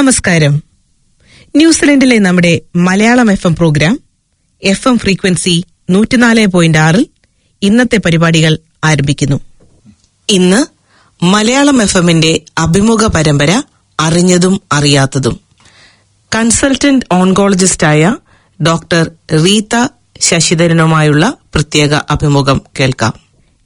നമസ്കാരം ന്യൂസിലൻഡിലെ നമ്മുടെ Malayalam F M program F M frequency നൂറ്റിനാല് പോയിന്റ് ആറിൽ ഇന്നത്തെ പരിപാടികൾ ആരംഭിക്കുന്നു ഇന്ന് മലയാളം എഫ് എമ്മിന്റെ അഭിമുഖ പരമ്പര അറിഞ്ഞതും അറിയാത്തതും കൺസൾട്ടന്റ് ഓൺകോളജിസ്റ്റായ ഡോക്ടർ റീത്ത ശശിധരനുമായുള്ള പ്രത്യേക അഭിമുഖം കേൾക്കാം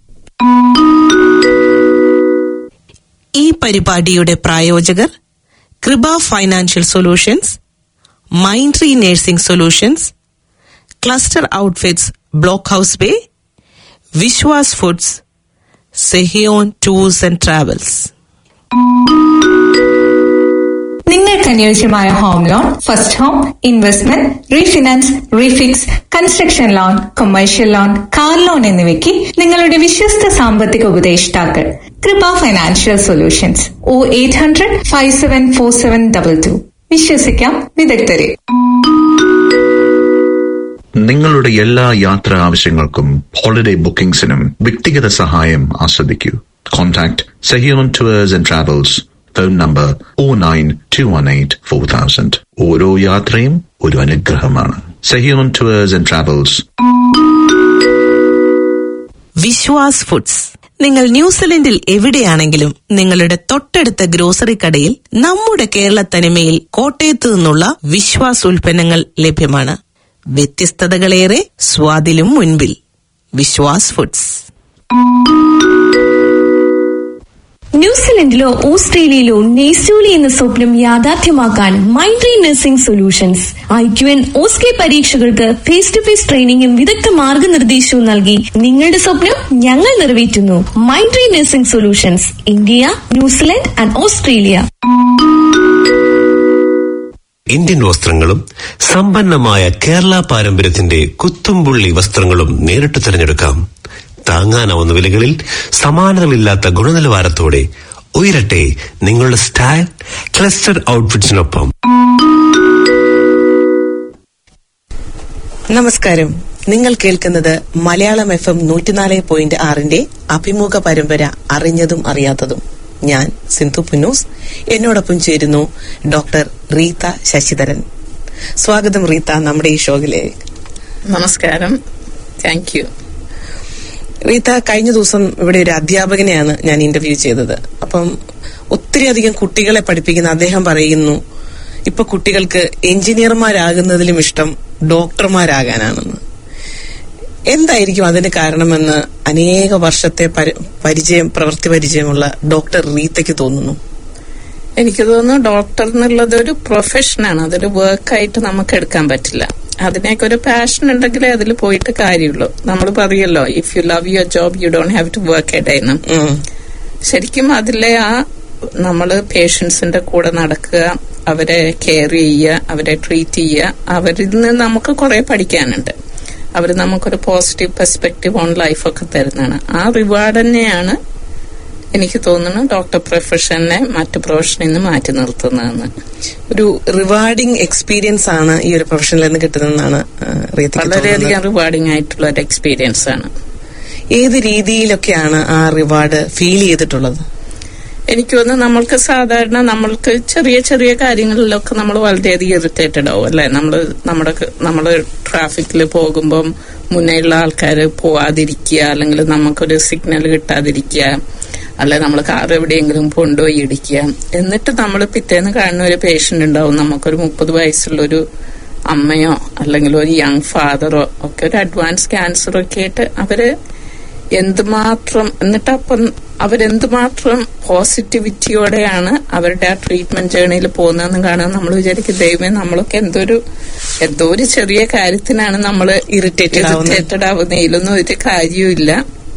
ഈ പരിപാടിയുടെ പ്രായോജകർ കൃപ ഫൈനാൻഷ്യൽ സൊല്യൂഷൻസ് മൈൻട്രി nursing solutions cluster outfits block house bay Vishwas foods Sehion tours and travels നിങ്ങൾക്ക് അനുയോജ്യമായ home loan first home investment refinance refix construction loan commercial loan car loan എന്നിവയ്ക്ക് നിങ്ങളുടെ വിശ്വസ്ത സാമ്പത്തിക ഉപദേഷ്ടാക്കൾ കൃപ financial solutions O eight hundred five seven four seven double two വിശ്വസിക്കാം വിദഗ്ധരെ നിങ്ങളുടെ എല്ലാ യാത്രാ ആവശ്യങ്ങൾക്കും ഹോളിഡേ ബുക്കിംഗ്സിനും വ്യക്തിഗത സഹായം ആസ്വദിക്കൂ contact Sehion towards and travels phone number o nine two one eight four thousand ഓരോ യാത്രയും ഒരു അനുഗ്രഹമാണ് സഹിയോൺ towards and travels Vishwas foods നിങ്ങൾ ന്യൂസിലൻഡിൽ എവിടെയാണെങ്കിലും നിങ്ങളുടെ തൊട്ടടുത്ത ഗ്രോസറി കടയിൽ നമ്മുടെ കേരള തനിമയിൽ കോട്ടയത്ത് നിന്നുള്ള വിശ്വാസ് ഉൽപ്പന്നങ്ങൾ ലഭ്യമാണ് വ്യത്യസ്തതകളേറെ സ്വാദിലും മുൻപിൽ വിശ്വാസ് ഫുഡ്സ് ന്യൂസിലൻഡിലോ ഓസ്ട്രേലിയയിലോ നെയ്സൂലി എന്ന സ്വപ്നം യാഥാർത്ഥ്യമാക്കാൻ മൈൻഡ്രി nursing solutions I Q N OSCE പരീക്ഷകൾക്ക് ഫേസ് ടു ഫേസ് ട്രെയിനിങ്ങും വിദഗ്ധ മാർഗനിർദ്ദേശവും നൽകി നിങ്ങളുടെ സ്വപ്നം ഞങ്ങൾ നിറവേറ്റുന്നു മൈൻഡ്രി nursing solutions India New Zealand and Australia Indian വസ്ത്രങ്ങളും സമ്പന്നമായ കേരള പാരമ്പര്യത്തിന്റെ കുത്തുംപുള്ളി വസ്ത്രങ്ങളും നേരിട്ട് തിരഞ്ഞെടുക്കാം താങ്ങാനാവുന്ന വിലകളിൽ സമാനതകളില്ലാത്ത ഗുണനിലവാരത്തോടെ ഉയരട്ടെ നിങ്ങളുടെ സ്റ്റൈൽ ക്ലസ്റ്റർ ഔട്ട്ഫിറ്റ്സിനൊപ്പം നമസ്കാരം നിങ്ങൾ കേൾക്കുന്നത് മലയാളം എഫ് എം നൂറ്റിനാല് പോയിന്റ് ആറിന്റെ അഭിമുഖ പരമ്പര അറിഞ്ഞതും അറിയാത്തതും ഞാൻ സിന്ധു പുന്നൂസ് എന്നോടൊപ്പം ചേരുന്നു ഡോക്ടർ റീത്ത ശശിധരൻ സ്വാഗതം റീത്ത നമ്മുടെ ഈ ഷോയിലേക്ക് നമസ്കാരം താങ്ക് യു റീത്ത കഴിഞ്ഞ ദിവസം ഇവിടെ ഒരു അധ്യാപകനെയാണ് ഞാൻ ഇന്റർവ്യൂ ചെയ്തത് അപ്പം ഒത്തിരി അധികം കുട്ടികളെ പഠിപ്പിക്കുന്ന അദ്ദേഹം പറയുന്നു ഇപ്പൊ കുട്ടികൾക്ക് എഞ്ചിനീയർമാരാകുന്നതിലും ഇഷ്ടം ഡോക്ടർമാരാകാനാണെന്ന് എന്തായിരിക്കും അതിന് കാരണമെന്ന് അനേക വർഷത്തെ പരി- പരിചയം പ്രവൃത്തി പരിചയമുള്ള ഡോക്ടർ റീത്തയ്ക്ക് തോന്നുന്നു എനിക്ക് തോന്നുന്നു ഡോക്ടർ എന്നുള്ളത് ഒരു പ്രൊഫഷനാണ് അതൊരു വർക്കായിട്ട് നമുക്ക് എടുക്കാൻ പറ്റില്ല അതിനൊക്കെ ഒരു പാഷൻ ഉണ്ടെങ്കിലേ അതിൽ പോയിട്ട് കാര്യമുള്ളൂ നമ്മൾ പറയല്ലോ if you love your job you don't have to work a day in um. ശരിക്കും അതിലെ ആ നമ്മൾ പേഷ്യൻസിന്റെ കൂടെ നടക്കുക അവരെ കെയർ ചെയ്യുക അവരെ ട്രീറ്റ് ചെയ്യുക അവരിൽ നിന്ന് നമുക്ക് കുറെ പഠിക്കാനുണ്ട് അവർ നമുക്കൊരു പോസിറ്റീവ് പെർസ്പെക്റ്റീവ് ഓൺ ലൈഫൊക്കെ തരുന്നതാണ് ആ റിവാർഡ് തന്നെയാണ് എനിക്ക് തോന്നുന്നു ഡോക്ടർ പ്രൊഫഷനെ മറ്റു പ്രൊഫഷനിൽ നിന്ന് മാറ്റി നിർത്തുന്നതെന്ന് ഒരു റിവാർഡിംഗ് എക്സ്പീരിയൻസ് ആണ് ഈ ഒരു പ്രൊഫഷനിൽ നിന്ന് കിട്ടുന്നതെന്നാണ് ആ, റീത്തയ്ക്ക് തോന്നുന്നത് വളരെയധികം റിവാർഡിംഗ് ആയിട്ടുള്ള ഒരു എക്സ്പീരിയൻസ് ആണ് ഏത് രീതിയിലൊക്കെയാണ് ആ റിവാർഡ് ഫീൽ ചെയ്തിട്ടുള്ളത് എനിക്ക് തോന്നുന്നു നമ്മൾക്ക് സാധാരണ നമ്മൾക്ക് ചെറിയ ചെറിയ കാര്യങ്ങളിലൊക്കെ നമ്മൾ വളരെയധികം ഇറിറ്റേറ്റഡ് ആവും അല്ലെ നമ്മൾ നമ്മുടെ നമ്മൾ ട്രാഫിക്കിൽ പോകുമ്പം മുന്നേയുള്ള ആൾക്കാർ പോവാതിരിക്കുക അല്ലെങ്കിൽ നമുക്കൊരു സിഗ്നൽ കിട്ടാതിരിക്കുക അല്ലെ നമ്മൾ കാർ എവിടെയെങ്കിലും കൊണ്ടുപോയി ഇടിക്കുക എന്നിട്ട് നമ്മൾ പിറ്റേന്ന് കാണുന്ന ഒരു പേഷ്യന്റ് ഉണ്ടാവും നമുക്കൊരു മുപ്പത് വയസ്സുള്ളൊരു അമ്മയോ അല്ലെങ്കിൽ ഒരു യങ് ഫാദറോ ഒക്കെ ഒരു അഡ്വാൻസ് ക്യാൻസർ ഒക്കെ ആയിട്ട് അവര് എന്തുമാത്രം എന്നിട്ട് അപ്പം അവരെന്തുമാത്രം പോസിറ്റിവിറ്റിയോടെയാണ് അവരുടെ ആ ട്രീറ്റ്മെന്റ് ജേണിയിൽ പോകുന്നതെന്ന് കാണാൻ നമ്മൾ വിചാരിക്കും ദൈവമേ നമ്മളൊക്കെ എന്തൊരു എന്തോ ഒരു ചെറിയ കാര്യത്തിനാണ് നമ്മൾ Irritated ആവുന്നത്. ഇറിറ്റേറ്റഡ് ആവുന്നത് ഇതിലൊന്നും ഒരു കാര്യവുമില്ല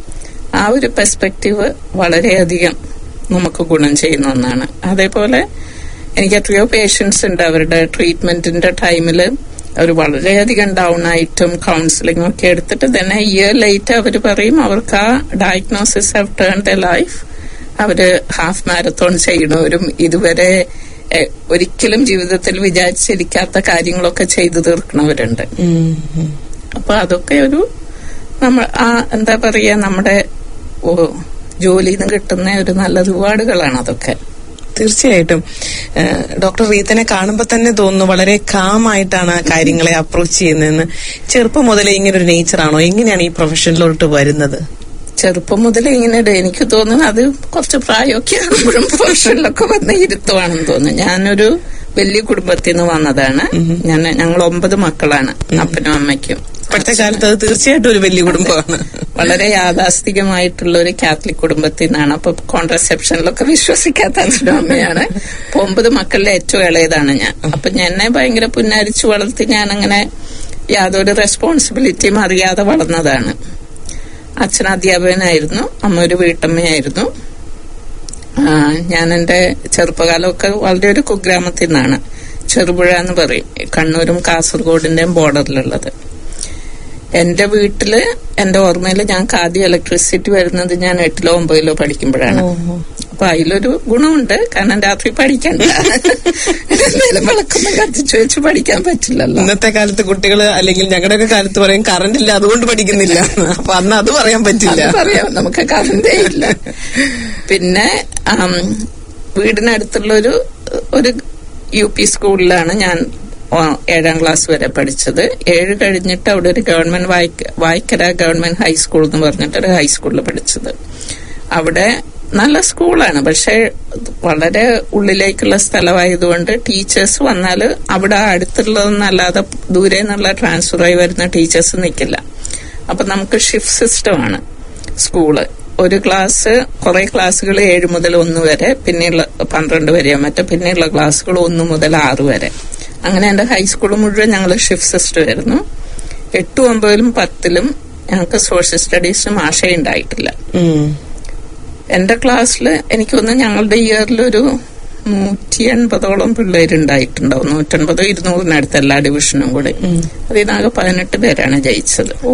ആ ഒരു പെർസ്പെക്റ്റീവ് വളരെയധികം നമുക്ക് ഗുണം ചെയ്യുന്ന ഒന്നാണ് അതേപോലെ എനിക്ക് എത്രയോ പേഷ്യൻസ് ഉണ്ട് അവരുടെ ട്രീറ്റ്മെന്റിന്റെ ടൈമിൽ അവർ വളരെയധികം ഡൗൺ ആയിട്ടും കൗൺസിലിംഗ് ഒക്കെ എടുത്തിട്ട് തന്നെ ഇയർ ലേറ്റ് അവർ പറയും അവർക്ക് ആ diagnosis have turn the life അവര് ഹാഫ് മാരത്തോൺ ചെയ്യണവരും ഇതുവരെ എ, ഒരിക്കലും ജീവിതത്തിൽ വിചാരിച്ചിരിക്കാത്ത കാര്യങ്ങളൊക്കെ ചെയ്തു തീർക്കണവരുണ്ട് അപ്പൊ അതൊക്കെ ഒരു നമ്മൾ ആ എന്താ പറയാ നമ്മുടെ ഓ, ജോലിയിൽ നിന്ന് കിട്ടുന്ന ഒരു നല്ല റിവാർഡുകളാണ് അതൊക്കെ തീർച്ചയായിട്ടും ഏഹ് ഡോക്ടർ റീത്തനെ കാണുമ്പോൾ തന്നെ തോന്നുന്നു വളരെ കാമായിട്ടാണ് ആ കാര്യങ്ങളെ അപ്രോച്ച് ചെയ്യുന്നതെന്ന് ചെറുപ്പം മുതലേ ഇങ്ങനെ ഒരു നേച്ചറാണോ എങ്ങനെയാണ് ഈ പ്രൊഫഷനിലോട്ട് വരുന്നത് ചെറുപ്പം മുതൽ ഇങ്ങനെ ഇട- എനിക്ക് തോന്നുന്നു അത് കുറച്ച് പ്രായമൊക്കെ ആകുമ്പോഴും പ്രൊഫഷനിലൊക്കെ വന്ന് ഇരുത്തുവാണെന്ന് തോന്നുന്നു ഞാനൊരു വലിയ കുടുംബത്തിൽ നിന്ന് വന്നതാണ് ഞാൻ ഞങ്ങൾ ഒമ്പത് മക്കളാണ് അപ്പനും അമ്മയ്ക്കും ഇപ്പോഴത്തെ കാലത്ത് അത് തീർച്ചയായിട്ടും ഒരു വലിയ കുടുംബമാണ് വളരെ യാഥാസ്ഥികമായിട്ടുള്ള ഒരു കാത്തലിക് കുടുംബത്തിൽ നിന്നാണ് അപ്പൊ കോൺട്രസെപ്ഷനിലൊക്കെ വിശ്വസിക്കാത്ത അച്ഛനും അമ്മയാണ് അപ്പൊ ഒമ്പത് മക്കളിലെ ഏറ്റവും ഇളയതാണ് ഞാൻ അപ്പൊ എന്നെ ഭയങ്കര പുന്നാരിച്ചു വളർത്തി ഞാൻ അങ്ങനെ യാതൊരു റെസ്പോൺസിബിലിറ്റിയും അറിയാതെ വളർന്നതാണ് അച്ഛൻ അധ്യാപകനായിരുന്നു അമ്മ ഒരു വീട്ടമ്മയായിരുന്നു ആ, ഞാൻ എന്റെ ചെറുപ്പകാലമൊക്കെ വളരെ ഒരു കുഗ്രാമത്തിൽ നിന്നാണ് ചെറുപുഴ എന്ന് പറയും കണ്ണൂരും കാസർഗോഡിന്റെയും ബോർഡറിലുള്ളത് എന്റെ വീട്ടില് എന്റെ ഓർമ്മയിൽ ഞങ്ങൾക്ക് ആദ്യം ഇലക്ട്രിസിറ്റി വരുന്നത് ഞാൻ എട്ടിലോ ഒമ്പതിലോ പഠിക്കുമ്പോഴാണ് അപ്പൊ അതിലൊരു ഗുണമുണ്ട് കാരണം രാത്രി പഠിക്കണ്ട എന്തായാലും വിളക്കൊന്നും കത്തിച്ചു വെച്ച് പഠിക്കാൻ പറ്റില്ലല്ലോ ഇന്നത്തെ കാലത്ത് കുട്ടികൾ അല്ലെങ്കിൽ ഞങ്ങളുടെയൊക്കെ കാലത്ത് പറയും കറണ്ട് ഇല്ല അതുകൊണ്ട് പഠിക്കുന്നില്ല അപ്പൊ അന്ന് അത് പറയാൻ പറ്റില്ല അത് പറയാം നമുക്ക് കറണ്ടേ ഇല്ല പിന്നെ ആം, വീടിനടുത്തുള്ള ഒരു ഒരു യു പി സ്കൂളിലാണ് ഞാൻ ഓ, ഏഴാം ക്ലാസ് വരെ പഠിച്ചത് ഏഴ് കഴിഞ്ഞിട്ട് അവിടെ ഒരു ഗവൺമെന്റ് വായിക്ക വായിക്കര ഗവൺമെന്റ് ഹൈസ്കൂൾ എന്ന് പറഞ്ഞിട്ട് ഒരു ഹൈസ്കൂളിൽ പഠിച്ചത് അവിടെ നല്ല സ്കൂളാണ് പക്ഷെ വളരെ ഉള്ളിലേക്കുള്ള സ്ഥലമായതുകൊണ്ട് ടീച്ചേഴ്സ് വന്നാൽ അവിടെ അടുത്തുള്ളതെന്നല്ലാതെ ദൂരെ നിന്നുള്ള ട്രാൻസ്ഫർ ആയി വരുന്ന ടീച്ചേഴ്സ് നിൽക്കില്ല അപ്പൊ നമുക്ക് ഷിഫ്റ്റ് സിസ്റ്റമാണ് സ്കൂള് ഒരു ക്ലാസ് കുറെ ക്ലാസ്സുകൾ ഏഴ് മുതൽ ഒന്ന് വരെ പിന്നെയുള്ള പന്ത്രണ്ട് വരെയോ മറ്റോ പിന്നെയുള്ള ക്ലാസ്സുകൾ ഒന്ന് മുതൽ ആറ് വരെ അങ്ങനെ എന്റെ ഹൈസ്കൂൾ മുഴുവൻ ഞങ്ങൾ ഷിഫ്റ്റ് സിസ്റ്റം ആയിരുന്നു എട്ടും ഒമ്പതിലും പത്തിലും ഞങ്ങൾക്ക് സോഷ്യൽ സ്റ്റഡീസിന് മാഷയുണ്ടായിട്ടില്ല ഉം. എന്റെ ക്ലാസ്സിൽ എനിക്ക് തോന്നുന്നു ഞങ്ങളുടെ ഇയറിൽ ഒരു നൂറ്റി എൺപതോളം പിള്ളേരുണ്ടായിട്ടുണ്ടാവും നൂറ്റൻപതോ ഇരുന്നൂറിനടുത്ത് എല്ലാ ഡിവിഷനും കൂടി അതിനാകെ പതിനെട്ട് പേരാണ് ജയിച്ചത് ഓ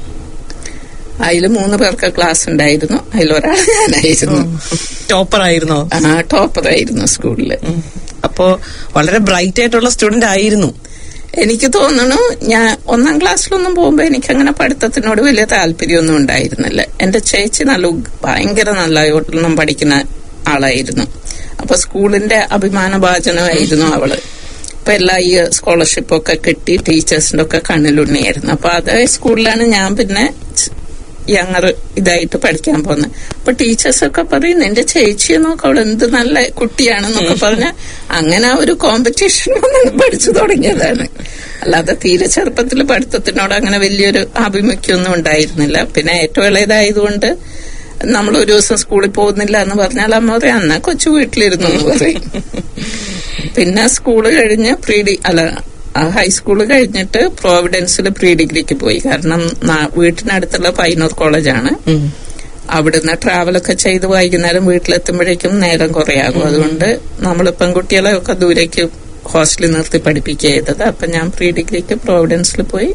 അതിൽ മൂന്ന് പേർക്ക് ക്ലാസ് ഉണ്ടായിരുന്നു അതിലൊരാൾ ഞാനായിരുന്നു ടോപ്പർ ആയിരുന്നോ ആ ടോപ്പറായിരുന്നു സ്കൂളില് അപ്പോ വളരെ ബ്രൈറ്റ് ആയിട്ടുള്ള സ്റ്റുഡന്റ് ആയിരുന്നു എനിക്ക് തോന്നുന്നു ഞാൻ ഒന്നാം ക്ലാസ്സിലൊന്നും പോകുമ്പോ എനിക്ക് അങ്ങനെ പഠിത്തത്തിനോട് വലിയ താല്പര്യമൊന്നും ഉണ്ടായിരുന്നില്ല എന്റെ ചേച്ചി നല്ല ഉഗ്- ഭയങ്കര നല്ലൊന്നും പഠിക്കുന്ന ആളായിരുന്നു അപ്പൊ സ്കൂളിന്റെ അഭിമാനഭാചനമായിരുന്നു അവള് അപ്പൊ എല്ലാ ഈ സ്കോളർഷിപ്പൊക്കെ കിട്ടി ടീച്ചേഴ്സിന്റെ ഒക്കെ കണ്ണിലുണ്ണിയായിരുന്നു അപ്പൊ അതേ സ്കൂളിലാണ് ഞാൻ പിന്നെ യങ്ങർ ഇതായിട്ട് പഠിക്കാൻ പോകുന്നത് അപ്പൊ ടീച്ചേഴ്സൊക്കെ പറയും എന്റെ ചേച്ചിയെ നോക്ക് അവൾ എന്ത് നല്ല കുട്ടിയാണെന്നൊക്കെ പറഞ്ഞ അങ്ങനെ ആ ഒരു കോമ്പറ്റീഷൻ പഠിച്ചു തുടങ്ങിയതാണ് അല്ലാതെ തീരെ ചെറുപ്പത്തിൽ പഠിത്തത്തിനോട് അങ്ങനെ വലിയൊരു ആഭിമുഖ്യമൊന്നും ഉണ്ടായിരുന്നില്ല പിന്നെ ഏറ്റവും ഇളയതായതുകൊണ്ട് നമ്മൾ ഒരു ദിവസം സ്കൂളിൽ പോകുന്നില്ല എന്ന് പറഞ്ഞാൽ അമ്മ പറയും അന്നാ കൊച്ചു വീട്ടിലിരുന്നു എന്ന് പറയും പിന്നെ സ്കൂള് കഴിഞ്ഞ് പ്രീ ഡി അല്ല ആ ഹൈസ്കൂള് കഴിഞ്ഞിട്ട് പ്രോവിഡൻസിൽ പ്രീ ഡിഗ്രിക്ക് പോയി കാരണം നാ- വീട്ടിനടുത്തുള്ള പൈനൂർ കോളേജാണ് അവിടുന്ന് ട്രാവലൊക്കെ ചെയ്ത് വൈകുന്നേരം വീട്ടിലെത്തുമ്പോഴേക്കും നേരം കുറയാകും അതുകൊണ്ട് നമ്മൾ പെൺകുട്ടികളെ ഒക്കെ ദൂരേക്ക് ഹോസ്റ്റലിൽ നിർത്തി പഠിപ്പിക്കുക ചെയ്തത് അപ്പൊ ഞാൻ പ്രീ ഡിഗ്രിക്ക് പ്രോവിഡൻസിൽ പോയി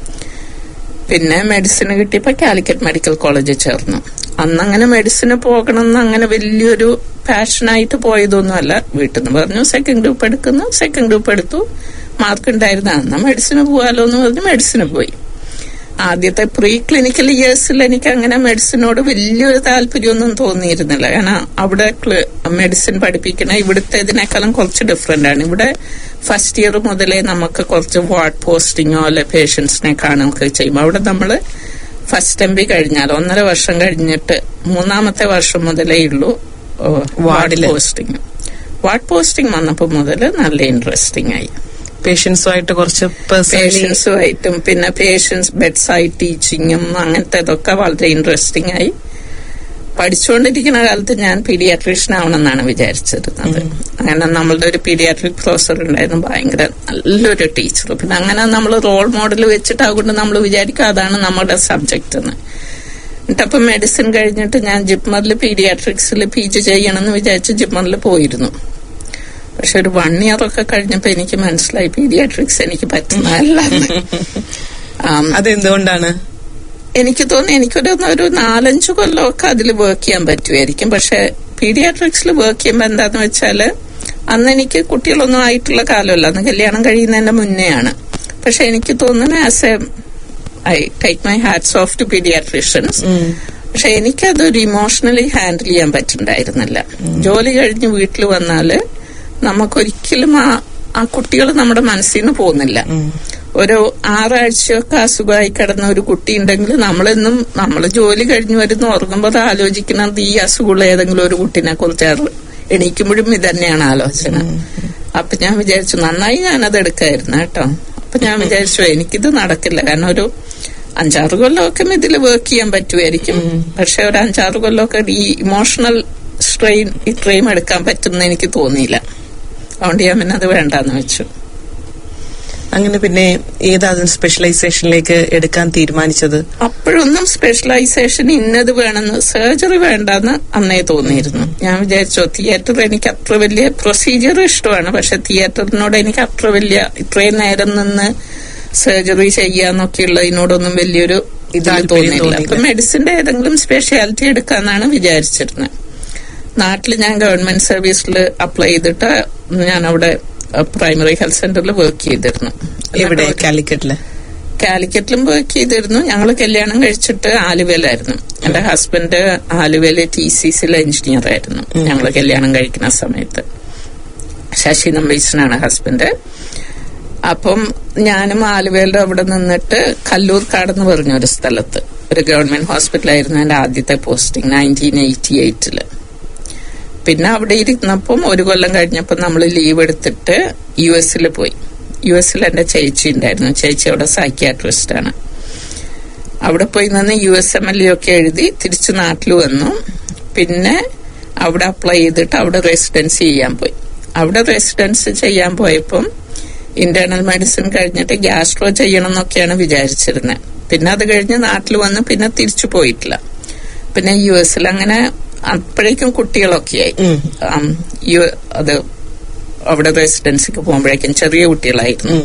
പിന്നെ മെഡിസിൻ കിട്ടിയപ്പോ കാലിക്കറ്റ് മെഡിക്കൽ കോളേജിൽ ചേർന്നു അന്ന് അങ്ങനെ മെഡിസിന് പോകണം എന്ന് അങ്ങനെ വലിയൊരു പാഷനായിട്ട് പോയതൊന്നുമല്ല വീട്ടിൽ നിന്ന് പറഞ്ഞു സെക്കൻഡ് ഗ്രൂപ്പ് എടുക്കുന്നു സെക്കൻഡ് ഗ്രൂപ്പ് എടുത്തു മാർക്ക് ഉണ്ടായിരുന്നു അന്ന് മെഡിസിന് പോവാലോ എന്ന് പറഞ്ഞ് മെഡിസിന് പോയി ആദ്യത്തെ പ്രീ ക്ലിനിക്കൽ ഇയേഴ്സിൽ എനിക്ക് അങ്ങനെ മെഡിസിനോട് വലിയൊരു താല്പര്യമൊന്നും തോന്നിയിരുന്നില്ല കാരണം അവിടെ മെഡിസിൻ പഠിപ്പിക്കണ ഇവിടുത്തേതിനേക്കാളും കുറച്ച് ഡിഫറെന്റ് ആണ് ഇവിടെ ഫസ്റ്റ് ഇയർ മുതലേ നമുക്ക് കുറച്ച് വാർഡ് പോസ്റ്റിങ്ങോ അല്ലെ പേഷ്യൻസിനെ കാണുകയൊക്കെ ചെയ്യും അവിടെ നമ്മൾ ഫസ്റ്റ് എം ബി കഴിഞ്ഞാൽ ഒന്നര വർഷം കഴിഞ്ഞിട്ട് മൂന്നാമത്തെ വർഷം മുതലേ ഉള്ളൂ വാർഡ് വാർഡില്. പോസ്റ്റിംഗ് വാർഡ് പോസ്റ്റിംഗ് വന്നപ്പോൾ മുതൽ നല്ല ഇൻട്രസ്റ്റിംഗ് ആയി പേഷ്യൻസുമായിട്ട് കുറച്ച് പേഴ്സണലി പേഷ്യൻസുമായിട്ടും പിന്നെ പേഷ്യൻസ് ബെഡ് സൈഡ് ടീച്ചിങ്ങും അങ്ങനത്തെ ഇതൊക്കെ വളരെ ഇൻട്രസ്റ്റിംഗ് ആയി പഠിച്ചുകൊണ്ടിരിക്കുന്ന കാലത്ത് ഞാൻ പീഡിയാട്രീഷ്യൻ ആവണമെന്നാണ് വിചാരിച്ചിരുന്നത് അങ്ങനെ നമ്മളുടെ ഒരു പീഡിയാട്രിക് പ്രൊഫസർ ഉണ്ടായിരുന്നു ഭയങ്കര നല്ലൊരു ടീച്ചർ പിന്നെ അങ്ങനെ നമ്മൾ റോൾ മോഡൽ വെച്ചിട്ട് അതുകൊണ്ട് നമ്മൾ വിചാരിക്കും അതാണ് നമ്മുടെ സബ്ജക്റ്റ് എന്ന് എന്നിട്ടപ്പം മെഡിസിൻ കഴിഞ്ഞിട്ട് ഞാൻ ജിപ്മറിൽ പീഡിയാട്രിക്സിൽ പി ജി ചെയ്യണമെന്ന് വിചാരിച്ച് ജിപ്മറിൽ പോയിരുന്നു പക്ഷെ ഒരു വൺ ഇയർ ഒക്കെ കഴിഞ്ഞപ്പോ എനിക്ക് മനസ്സിലായി പീഡിയാട്രിക്സ് എനിക്ക് പറ്റുന്നതല്ല അതെന്തുകൊണ്ടാണ് എനിക്ക് തോന്നി എനിക്കൊരു ഒരു നാലഞ്ചു കൊല്ലമൊക്കെ അതിൽ വർക്ക് ചെയ്യാൻ പറ്റുമായിരിക്കും പക്ഷെ പീഡിയാട്രിക്സിൽ വർക്ക് ചെയ്യുമ്പോൾ എന്താന്ന് വെച്ചാല് അന്ന് എനിക്ക് കുട്ടികളൊന്നും ആയിട്ടുള്ള കാലമല്ല അന്ന് കല്യാണം കഴിയുന്നതിന്റെ മുന്നേ ആണ് പക്ഷെ എനിക്ക് തോന്നുന്നു as a I take my hats off to pediatricians പക്ഷെ എനിക്കതൊരു ഇമോഷണലി ഹാൻഡിൽ ചെയ്യാൻ പറ്റുന്നുണ്ടായിരുന്നില്ല ജോലി കഴിഞ്ഞ് വീട്ടിൽ വന്നാല് നമുക്കൊരിക്കലും ആ ആ കുട്ടികൾ നമ്മുടെ മനസ്സിൽ നിന്ന് പോകുന്നില്ല ഒരു ആറാഴ്ചയൊക്കെ അസുഖമായി കിടന്ന ഒരു കുട്ടി ഉണ്ടെങ്കിൽ നമ്മളെന്നും നമ്മൾ ജോലി കഴിഞ്ഞ് വരുന്ന ഉറങ്ങുമ്പോൾ അത് ആലോചിക്കുന്നത് ഈ അസുഖമുള്ള ഏതെങ്കിലും ഒരു കുട്ടിനെ കുറിച്ച് എണീക്കുമ്പോഴും ഇത് തന്നെയാണ് ആലോചന അപ്പൊ ഞാൻ വിചാരിച്ചു നന്നായി ഞാനത് എടുക്കായിരുന്നു കേട്ടോ അപ്പൊ ഞാൻ വിചാരിച്ചു എനിക്കിത് നടക്കില്ല കാരണം ഒരു അഞ്ചാറ് കൊല്ലമൊക്കെ ഇതിൽ വർക്ക് ചെയ്യാൻ പറ്റുമായിരിക്കും പക്ഷെ ഒരു അഞ്ചാറ് കൊല്ലമൊക്കെ ഈ ഇമോഷണൽ സ്ട്രെയിൻ ഇത്രയും എടുക്കാൻ പറ്റുമെന്ന് എനിക്ക് തോന്നിയില്ല അതുകൊണ്ട് ഞാൻ പിന്നെ അത് വേണ്ടാന്ന് വെച്ചു അങ്ങനെ പിന്നെ ഏതാ സ്പെഷ്യലൈസേഷനിലേക്ക് എടുക്കാൻ തീരുമാനിച്ചത് അപ്പോഴൊന്നും സ്പെഷ്യലൈസേഷൻ ഇന്നത് വേണമെന്ന് സർജറി വേണ്ടെന്ന് അന്നേ തോന്നിയിരുന്നു ഞാൻ വിചാരിച്ചു തിയേറ്റർ എനിക്ക് അത്ര വലിയ പ്രൊസീജിയർ ഇഷ്ടമാണ് പക്ഷെ തിയേറ്ററിനോട് എനിക്ക് അത്ര വലിയ ഇത്രയും നേരം നിന്ന് സർജറി ചെയ്യാന്നൊക്കെയുള്ളതിനോടൊന്നും വലിയൊരു ഇതിൽ താല്പര്യം തോന്നിയില്ല അപ്പൊ തോന്നിയില്ല. മെഡിസിന്റെ ഏതെങ്കിലും സ്പെഷ്യാലിറ്റി എടുക്കാന്നാണ് വിചാരിച്ചിരുന്നത് നാട്ടിൽ ഞാൻ ഗവൺമെന്റ് സർവീസിൽ അപ്ലൈ ചെയ്തിട്ട് ഞാൻ അവിടെ പ്രൈമറി ഹെൽത്ത് സെന്ററിൽ വർക്ക് ചെയ്തിരുന്നു എവിടെ എന്നിട്ട് കാലിക്കറ്റില് കാലിക്കറ്റിലും വർക്ക് ചെയ്തിരുന്നു ഞങ്ങൾ കല്യാണം കഴിച്ചിട്ട് ആലുവയിലായിരുന്നു എന്റെ ഹസ്ബൻഡ് ആലുവയിലെ ടി സി സിയിലെ എഞ്ചിനീയർ ആയിരുന്നു ഞങ്ങൾ കല്യാണം കഴിക്കുന്ന സമയത്ത് ശശി നമ്പീശനാണ് ഹസ്ബൻഡ് അപ്പം ഞാനും ആലുവയിലും അവിടെ നിന്നിട്ട് കല്ലൂർക്കാട് എന്ന് പറഞ്ഞ ഒരു സ്ഥലത്ത് ഒരു ഗവൺമെന്റ് ഹോസ്പിറ്റലായിരുന്നു എന്റെ ആദ്യത്തെ പോസ്റ്റിംഗ് നയൻറ്റീൻ എയ്റ്റി എയ്റ്റില് പിന്നെ അവിടെ ഇരുന്നപ്പം ഒരു കൊല്ലം കഴിഞ്ഞപ്പോൾ നമ്മൾ ലീവ് എടുത്തിട്ട് യു എസിൽ പോയി യു എസിൽ എന്റെ ചേച്ചി ഉണ്ടായിരുന്നു ചേച്ചി അവിടെ സൈക്യാട്രിസ്റ്റ് ആണ് അവിടെ പോയി നിന്ന് U S M L E ഒക്കെ എഴുതി തിരിച്ച് നാട്ടിൽ വന്നു പിന്നെ അവിടെ അപ്ലൈ ചെയ്തിട്ട് അവിടെ റെസിഡൻസി ചെയ്യാൻ പോയി അവിടെ റെസിഡൻസ് ചെയ്യാൻ പോയപ്പം ഇന്റേണൽ മെഡിസിൻ കഴിഞ്ഞിട്ട് ഗ്യാസ്ട്രോ ചെയ്യണം എന്നൊക്കെയാണ് വിചാരിച്ചിരുന്നത് പിന്നെ അത് കഴിഞ്ഞ് നാട്ടിൽ വന്ന് പിന്നെ തിരിച്ചു പോയിട്ടില്ല പിന്നെ യു എസിൽ അങ്ങനെ അപ്പോഴേക്കും കുട്ടികളൊക്കെയായി ആം, യു- അത് അവിടെ റെസിഡൻസിക്ക് പോകുമ്പോഴേക്കും ചെറിയ കുട്ടികളായിരുന്നു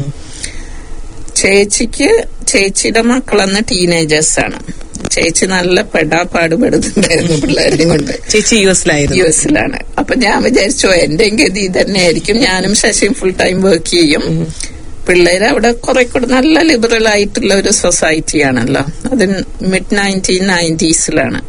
ചേച്ചിക്ക് ചേച്ചിയുടെ മക്കളന്ന് ടീനേജേഴ്സ് ആണ് ചേച്ചി നല്ല പെടാപ്പാട് പെടുന്നുണ്ടായിരുന്നു പിള്ളേരെയും കൊണ്ട് ചേച്ചി യു എസിലായിരുന്നു യു എസിലാണ് അപ്പൊ ഞാൻ വിചാരിച്ചു എന്റെ ഗതി തന്നെയായിരിക്കും ഞാനും ശശിയും ഫുൾ ടൈം വർക്ക് ചെയ്യും പിള്ളേര് അവിടെ കുറെ കൂടെ നല്ല ലിബറൽ ആയിട്ടുള്ള ഒരു സൊസൈറ്റി ആണല്ലോ അത് മിഡ് നയൻറ്റീൻ നയൻറ്റീസിലാണ്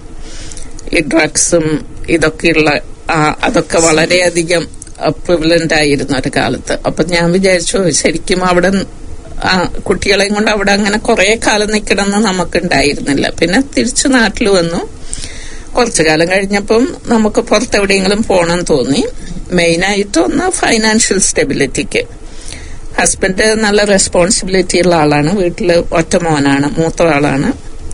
ഈ ഡ്രഗ്സും ഇതൊക്കെയുള്ള ആ, അതൊക്കെ വളരെയധികം പ്രിവലന്റ് ആയിരുന്നു ഒരു കാലത്ത് അപ്പൊ ഞാൻ വിചാരിച്ചു ശരിക്കും അവിടെ ആ, കുട്ടികളെയും കൊണ്ട് അവിടെ അങ്ങനെ കുറെ കാലം നിൽക്കണമെന്ന് നമുക്കുണ്ടായിരുന്നില്ല പിന്നെ തിരിച്ചു നാട്ടിൽ വന്നു കുറച്ചു കാലം കഴിഞ്ഞപ്പം നമുക്ക് പുറത്തെവിടെയെങ്കിലും പോകണം തോന്നി മെയിനായിട്ട് ഒന്ന് ഫൈനാൻഷ്യൽ സ്റ്റെബിലിറ്റിക്ക് ഹസ്ബൻഡ് നല്ല റെസ്പോൺസിബിലിറ്റി ഉള്ള ആളാണ് വീട്ടില് ഒറ്റ മോനാണ് മൂത്ത ആളാണ്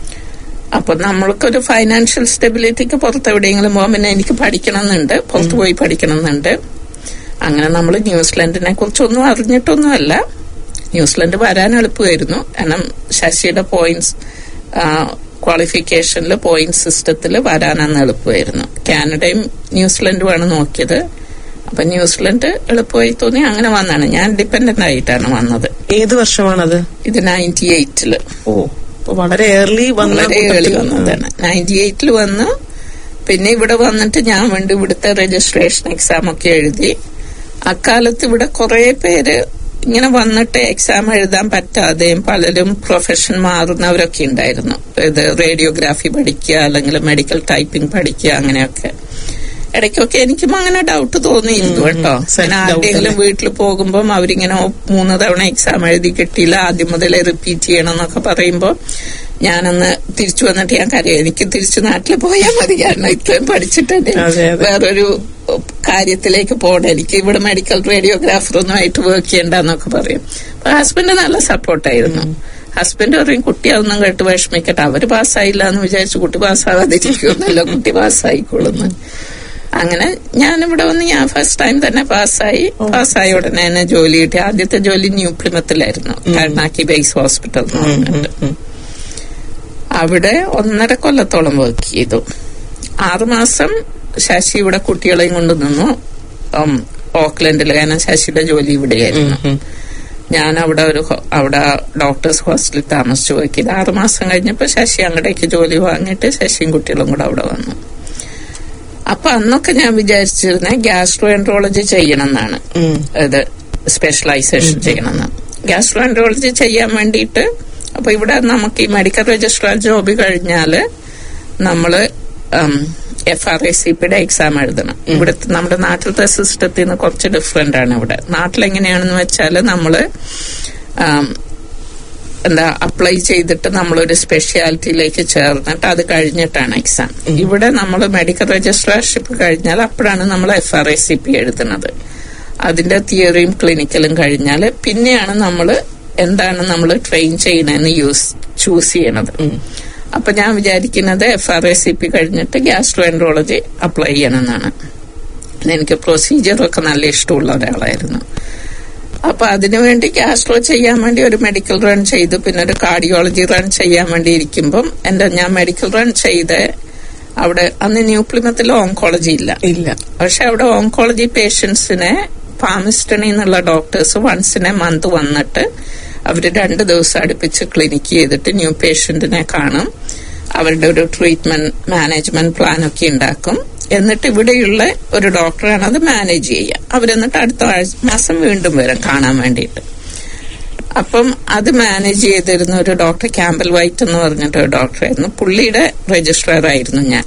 അപ്പൊ നമ്മൾക്കൊരു ഫൈനാൻഷ്യൽ സ്റ്റെബിലിറ്റിക്ക് പുറത്ത് എവിടെയെങ്കിലും പോകാൻ പിന്നെ എനിക്ക് പഠിക്കണം എന്നുണ്ട് പുറത്ത് പോയി പഠിക്കണം എന്നുണ്ട് അങ്ങനെ നമ്മൾ ന്യൂസിലൻഡിനെ കുറിച്ചൊന്നും അറിഞ്ഞിട്ടൊന്നുമല്ല ന്യൂസിലൻഡ് വരാൻ എളുപ്പമായിരുന്നു കാരണം ശശിയുടെ പോയിന്റ്സ് ക്വാളിഫിക്കേഷനിൽ പോയിന്റ് സിസ്റ്റത്തിൽ വരാനാണ് എളുപ്പമായിരുന്നു കാനഡയും ന്യൂസിലൻഡുമാണ് നോക്കിയത് അപ്പൊ ന്യൂസിലൻഡ് എളുപ്പമായി തോന്നി അങ്ങനെ വന്നാണ് ഞാൻ ഡിപ്പെൻഡന്റ് ആയിട്ടാണ് വന്നത് ഏത് വർഷമാണത് ഇത് നയൻറ്റി എയ്റ്റില് ഓ അപ്പൊ വളരെ ഏർലി വന്ന വളരെ ഏളി കൂട്ടത്തിൽ- വന്നതാണ് നയൻറ്റി എയ്റ്റിൽ വന്നു പിന്നെ ഇവിടെ വന്നിട്ട് ഞാൻ വേണ്ടി ഇവിടുത്തെ രജിസ്ട്രേഷൻ എക്സാം ഒക്കെ എഴുതി അക്കാലത്ത് ഇവിടെ കുറെ പേര് ഇങ്ങനെ വന്നിട്ട് എക്സാം എഴുതാൻ പറ്റാതെയും പലരും പ്രൊഫഷൻ മാറുന്നവരൊക്കെ ഉണ്ടായിരുന്നു ഇത് റേഡിയോഗ്രാഫി പഠിക്കുക അല്ലെങ്കിൽ മെഡിക്കൽ ടൈപ്പിംഗ് പഠിക്കുക അങ്ങനെയൊക്കെ ഇടയ്ക്കൊക്കെ എനിക്കും അങ്ങനെ ഡൗട്ട് തോന്നിയിരുന്നു കേട്ടോ self ഞാൻ doubt ആരുടെയെങ്കിലും അല്ലേ? വീട്ടിൽ പോകുമ്പോൾ അവരിങ്ങനെ "ഓ, മൂന്ന് തവണ എക്സാം എഴുതി കിട്ടിയില്ല ആദ്യം മുതലേ റിപ്പീറ്റ് ചെയ്യണം എന്നൊക്കെ പറയുമ്പോൾ ഞാനന്ന് തിരിച്ചു വന്നിട്ട് ഞാൻ കരയും എനിക്ക് തിരിച്ചു നാട്ടിൽ പോയാൽ മതി കാരണം ഇത്രയും പഠിച്ചിട്ടുണ്ട് അതെ, അതെ. വേറൊരു കാര്യത്തിലേക്ക് പോകണം എനിക്ക് ഇവിടെ മെഡിക്കൽ റേഡിയോഗ്രാഫർ ഒന്നും ആയിട്ട് വർക്ക് ചെയ്യണ്ടെന്നൊക്കെ പറയും അപ്പൊ ഹസ്ബൻഡ് നല്ല സപ്പോർട്ടായിരുന്നു ഹസ്ബൻഡ് പറയും കുട്ടി അതൊന്നും കേട്ട് വിഷമിക്കട്ടെ അവര് പാസ്സായില്ല എന്ന് വിചാരിച്ചു കുട്ടി പാസ്സാകാതിരിക്കുമെന്നല്ല കുട്ടി പാസ്സായിക്കോളുന്നു അങ്ങനെ ഞാനിവിടെ വന്ന് ഞാൻ ഫസ്റ്റ് ടൈം തന്നെ പാസ്സായി പാസ്സായ ഉടനെ തന്നെ ജോലി കിട്ടി ആദ്യത്തെ ജോലി ന്യൂ പ്ലിമത്തിലായിരുന്നു കരുണാക്കി ബേസ് ഹോസ്പിറ്റൽ എന്ന് പറഞ്ഞിട്ട് അവിടെ ഒന്നര കൊല്ലത്തോളം വർക്ക് ചെയ്തു ആറുമാസം ശശി ഇവിടെ കുട്ടികളെയും കൊണ്ട് നിന്നു ഉം, ഓക്ലൻഡിൽ കാരണം ശശിയുടെ ജോലി ഇവിടെയായിരുന്നു ഞാൻ അവിടെ ഒരു ഹോ- അവിടെ ഡോക്ടേഴ്സ് ഹോസ്റ്റലിൽ താമസിച്ചു വർക്ക് ചെയ്തു ആറുമാസം കഴിഞ്ഞപ്പോൾ ശശി അങ്ങടേക്ക് ജോലി വാങ്ങിയിട്ട് ശശിയും കുട്ടികളും കൂടെ അവിടെ വന്നു അപ്പൊ അന്നൊക്കെ ഞാൻ വിചാരിച്ചിരുന്നത് ഗ്യാസ്ട്രോ എൻട്രോളജി ചെയ്യണം എന്നാണ് ഇത് സ്പെഷ്യലൈസേഷൻ ചെയ്യണമെന്ന് ഗ്യാസ്ട്രോ എൻട്രോളജി ചെയ്യാൻ വേണ്ടിയിട്ട് അപ്പൊ ഇവിടെ നമുക്ക് ഈ മെഡിക്കൽ രജിസ്ട്രാർ ജോബ് കഴിഞ്ഞാല് നമ്മള് എഫ് ആർ ഐ സി പിയുടെ എക്സാം എഴുതണം ഇവിടുത്തെ നമ്മുടെ നാട്ടിലത്തെ സിസ്റ്റത്തിൽ നിന്ന് കുറച്ച് ഡിഫറെന്റ് ആണ് ഇവിടെ നാട്ടിലെങ്ങനെയാണെന്ന് വെച്ചാൽ നമ്മള് ആം, എന്താ അപ്ലൈ ചെയ്തിട്ട് നമ്മളൊരു സ്പെഷ്യാലിറ്റിയിലേക്ക് ചേർന്നിട്ട് അത് കഴിഞ്ഞിട്ടാണ് എക്സാം ഇവിടെ നമ്മൾ മെഡിക്കൽ രജിസ്ട്രേഷൻഷിപ്പ് കഴിഞ്ഞാൽ അപ്പോഴാണ് നമ്മൾ F R I C P എഴുതുന്നത് അതിന്റെ തിയറിയും ക്ലിനിക്കലും കഴിഞ്ഞാൽ പിന്നെയാണ് നമ്മൾ എന്താണ് നമ്മൾ ട്രെയിൻ ചെയ്യണമെന്ന് യൂസ് ചൂസ് ചെയ്യണത് അപ്പൊ ഞാൻ വിചാരിക്കുന്നത് F R I C P കഴിഞ്ഞിട്ട് ഗ്യാസ്ട്രോ എൻട്രോളജി അപ്ലൈ ചെയ്യണമെന്നാണ് എനിക്ക് പ്രൊസീജിയറൊക്കെ നല്ല ഇഷ്ടമുള്ള ഒരാളായിരുന്നു അപ്പൊ അതിനുവേണ്ടി ഗ്യാസ്ട്രോ ചെയ്യാൻ വേണ്ടി ഒരു മെഡിക്കൽ റൺ ചെയ്തു പിന്നെ ഒരു കാർഡിയോളജി റൺ ചെയ്യാൻ വേണ്ടി ഇരിക്കുമ്പം എന്റെ ഞാൻ മെഡിക്കൽ റൺ ചെയ്ത് അവിടെ അന്ന് ന്യൂ പ്ലിമത്തിൽ ഓങ്കോളജി ഇല്ല ഇല്ല പക്ഷെ അവിടെ ഓങ്കോളജി പേഷ്യൻസിനെ ഫാമിസ്റ്റണി എന്നുള്ള doctors once in a month വന്നിട്ട് അവര് രണ്ട് ദിവസം അടുപ്പിച്ച് ക്ലിനിക്ക് ചെയ്തിട്ട് ന്യൂ പേഷ്യന്റിനെ കാണും അവരുടെ ഒരു ട്രീറ്റ്മെന്റ് മാനേജ്മെന്റ് പ്ലാൻ ഒക്കെ ഉണ്ടാക്കും എന്നിട്ട് ഇവിടെയുള്ള ഒരു ഡോക്ടറാണ് അത് മാനേജ് ചെയ്യുക അവരെന്നിട്ട് അടുത്ത ആഴ്ച മാസം വീണ്ടും വരും കാണാൻ വേണ്ടിയിട്ട് അപ്പം അത് മാനേജ് ചെയ്തിരുന്ന ഒരു ഡോക്ടർ ക്യാമ്പൽ വൈറ്റ് എന്ന് പറഞ്ഞിട്ട് ഒരു ഡോക്ടറായിരുന്നു പുള്ളിയുടെ രജിസ്ട്രാർ ആയിരുന്നു ഞാൻ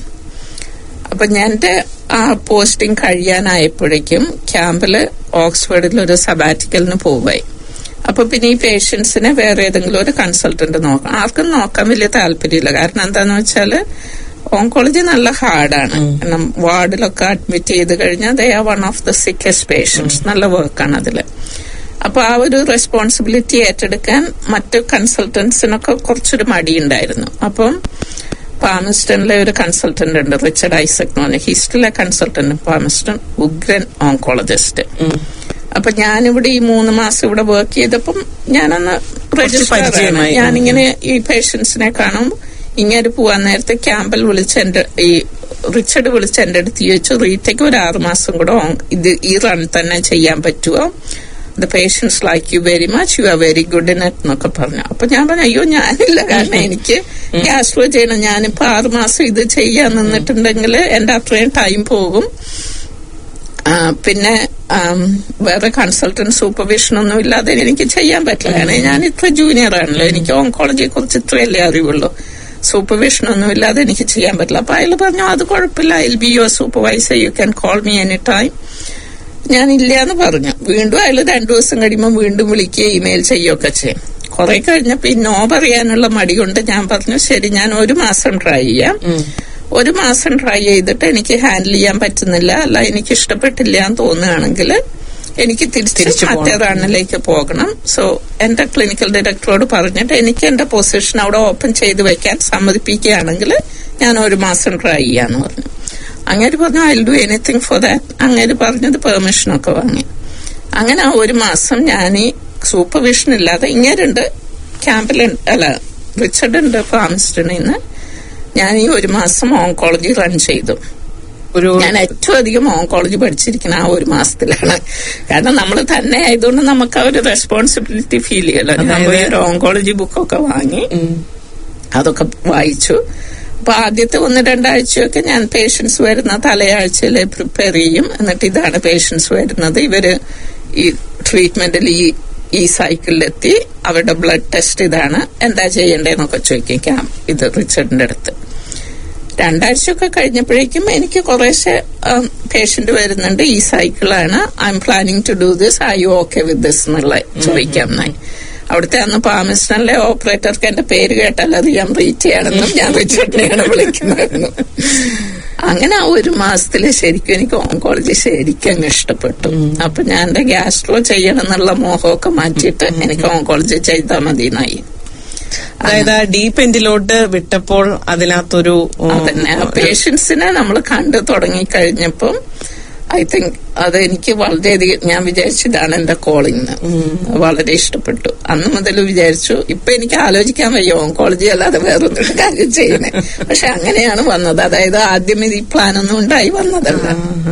അപ്പൊ ഞാൻ എന്റെ ആ പോസ്റ്റിംഗ് കഴിയാനായപ്പോഴേക്കും ക്യാമ്പില് ഓക്സ്ഫോർഡിൽ ഒരു സബാറ്റിക്കലിന് പോവായി അപ്പൊ പിന്നെ ഈ പേഷ്യൻസിനെ വേറെ ഏതെങ്കിലും ഒരു കൺസൾട്ടന്റ് നോക്കാം ആർക്കും നോക്കാൻ വലിയ താല്പര്യമില്ല കാരണം എന്താന്ന് വെച്ചാല് ഓങ്കോളജി നല്ല ഹാർഡാണ് കാരണം വാർഡിലൊക്കെ അഡ്മിറ്റ് ചെയ്ത് കഴിഞ്ഞാൽ they are one of the sickest patients നല്ല വർക്കാണ് അതില് അപ്പൊ ആ ഒരു റെസ്പോൺസിബിലിറ്റി ഏറ്റെടുക്കാൻ മറ്റു കൺസൾട്ടൻസിനൊക്കെ കുറച്ചൊരു മടിയുണ്ടായിരുന്നു അപ്പം പാമിസ്റ്റണിലെ ഒരു കൺസൾട്ടന്റ് ഉണ്ട് റിച്ചർഡ് ഐസക് എന്ന് പറഞ്ഞ ഹിസ്റ്ററിലെ കൺസൾട്ടന്റ് പാമിസ്റ്റൺ ഉഗ്രൻ ഓങ്കോളജിസ്റ്റ് അപ്പൊ ഞാനിവിടെ ഈ മൂന്ന് മാസം ഇവിടെ വർക്ക് ചെയ്തപ്പം ഞാനന്ന് രജിസ്റ്റർ പരിചയമായി. ഞാനിങ്ങനെ ഈ പേഷ്യൻസിനെ കാണും ഇങ്ങനെ പോവാൻ നേരത്തെ ക്യാമ്പിൽ വിളിച്ച് എന്റെ ഈ റിച്ചർഡ് വിളിച്ച് എന്റെ അടുത്ത് ചോദിച്ചു റീറ്റയ്ക്ക് ഒരു ആറു മാസം കൂടെ ഓ- ഇത് ഈ റൺ തന്നെ ചെയ്യാൻ പറ്റുമോ the patients like you very much you are very good in it എന്നൊക്കെ പറഞ്ഞു അപ്പൊ ഞാൻ പറഞ്ഞു അയ്യോ ഞാനില്ല കാരണം എനിക്ക് ഗ്യാസ്ട്രോ ചെയ്യണം ഞാനിപ്പോ ആറു മാസം ഇത് ചെയ്യാൻ നിന്നിട്ടുണ്ടെങ്കിൽ എന്റെ അത്രയും ടൈം പോകും ആ, പിന്നെ ആം, വേറെ കൺസൾട്ടന്റ് സൂപ്പർവിഷൻ ഒന്നും ഇല്ലാതെ എനിക്ക് ചെയ്യാൻ പറ്റില്ല കാരണം ഞാൻ ഇത്ര ജൂനിയർ ആണല്ലോ എനിക്ക് ഓങ്കോളജിയെ കുറിച്ച് ഇത്രയല്ലേ അറിവുള്ളൂ സൂപ്പർവിഷൻ ഒന്നും ഇല്ലാതെ എനിക്ക് ചെയ്യാൻ പറ്റില്ല അപ്പൊ അയാൾ പറഞ്ഞു അത് കുഴപ്പമില്ല I be your supervisor you can call me any time ഞാൻ ഇല്ല എന്ന് പറഞ്ഞു വീണ്ടും അയാൾ രണ്ടു ദിവസം കഴിയുമ്പോൾ വീണ്ടും വിളിക്കുകയോ ഇമെയിൽ ചെയ്യുകയൊക്കെ ചെയ്യും കുറെ കഴിഞ്ഞപ്പോ ഈ നോ പറയാനുള്ള മടി കൊണ്ട് ഞാൻ പറഞ്ഞു ശരി ഞാൻ ഒരു മാസം ട്രൈ ചെയ്യാം ഒരു മാസം ട്രൈ ചെയ്തിട്ട് എനിക്ക് ഹാൻഡിൽ ചെയ്യാൻ പറ്റുന്നില്ല അല്ല എനിക്ക് ഇഷ്ടപ്പെട്ടില്ല എന്ന് തോന്നുകയാണെങ്കിൽ എനിക്ക് തിരിച്ച് തിരിച്ചു പോണം. മറ്റേ റണ്ണിലേക്ക് പോകണം സോ എന്റെ ക്ലിനിക്കൽ ഡയറക്ടറോട് പറഞ്ഞിട്ട് എനിക്ക് എന്റെ പൊസിഷൻ അവിടെ ഓപ്പൺ ചെയ്ത് വെക്കാൻ സമ്മതിപ്പിക്കുകയാണെങ്കിൽ ഞാൻ ഒരു മാസം ട്രൈ ചെയ്യാന്ന് പറഞ്ഞു അങ്ങനെ പറഞ്ഞു I do anything for that അങ്ങനെ പറഞ്ഞത് പെർമിഷനൊക്കെ വാങ്ങി അങ്ങനെ ആ ഒരു മാസം ഞാൻ ഈ സൂപ്പർവിഷൻ ഇല്ലാതെ ഇങ്ങനെയുണ്ട് ക്യാമ്പിൽ അല്ല റിച്ചർഡ് ഉണ്ട് ഫാമിസ്റ്റണിൽ നിന്ന് ഞാൻ ഈ ഒരു മാസം ഓങ്കോളജി റൺ ചെയ്തു ഒരു ഞാൻ ഏറ്റവും അധികം ഓങ്കോളജി പഠിച്ചിരിക്കുന്ന ആ ഒരു മാസത്തിലാണ് കാരണം നമ്മൾ തന്നെ ആയതുകൊണ്ട് നമുക്ക് ആ ഒരു റെസ്പോൺസിബിലിറ്റി ഫീൽ ചെയ്യല്ലോ ഞാൻ അതായത് പോയി ഒരു ഓങ്കോളജി ബുക്കൊക്കെ വാങ്ങി അതൊക്കെ വായിച്ചു അപ്പൊ ആദ്യത്തെ ഒന്ന് രണ്ടാഴ്ചയൊക്കെ ഞാൻ പേഷ്യൻസ് വരുന്ന തലയാഴ്ചയിൽ പ്രിപ്പയർ ചെയ്യും എന്നിട്ട് ഇതാണ് പേഷ്യൻസ് വരുന്നത് ഇവര് ഈ ട്രീറ്റ്മെന്റിൽ ഈ ഈ സൈക്കിളിലെത്തി അവരുടെ ബ്ലഡ് ടെസ്റ്റ് ഇതാണ് എന്താ ചെയ്യേണ്ടതെന്നൊക്കെ ചോദിക്കാം ഇത് റിച്ചർഡിന്റെ അടുത്ത് രണ്ടാഴ്ചയൊക്കെ കഴിഞ്ഞപ്പോഴേക്കും എനിക്ക് കുറേശ്ശെ പേഷ്യന്റ് വരുന്നുണ്ട് ഈ സൈക്കിളാണ് I am planning to do this I you okay with this എന്നുള്ള ചോദിക്കാം എന്നായി അവിടുത്തെ അന്ന് പാമിസ്റ്റണിലെ ഓപ്പറേറ്റർക്ക് എന്റെ പേര് കേട്ടാൽ അറിയാം റീച്ചയാണെന്നും ഞാൻ റിച്ചർഡിനെയാണ് വിളിക്കുന്നതെന്ന് അങ്ങനെ ആ ഒരു മാസത്തില് ശരിക്കും എനിക്ക് ഓങ്കോളജി ശരിക്കും അങ്ങ് ഇഷ്ടപ്പെട്ടു അപ്പൊ ഞാൻ എന്റെ ഗ്യാസ്ട്രോ ചെയ്യണം എന്നുള്ള മോഹമൊക്കെ മാറ്റിയിട്ട് എനിക്ക് ഓങ്കോളജി ചെയ്താൽ മതി എന്നായി അതായത് ആ ഡീപ്പ് എൻഡിലോട്ട് വിട്ടപ്പോൾ അതിനകത്തൊരു ഉം, അതന്നെ ആ പേഷ്യൻസിനെ നമ്മൾ കണ്ടു തുടങ്ങി കഴിഞ്ഞപ്പം ഐ തിങ്ക് അത് എനിക്ക് വളരെയധികം ഞാൻ വിചാരിച്ചു ഇതാണ് എന്റെ കോളിംഗ് വളരെ ഇഷ്ടപ്പെട്ടു അന്ന് മുതൽ വിചാരിച്ചു ഇപ്പൊ എനിക്ക് ആലോചിക്കാൻ വയ്യ ഓങ്കോളജി അല്ലാതെ വേറൊന്നും കാര്യം ചെയ്യണേ പക്ഷെ അങ്ങനെയാണ് വന്നത് അതായത് ആദ്യം ഈ പ്ലാൻ ഒന്നും ഉണ്ടായി വന്നതല്ല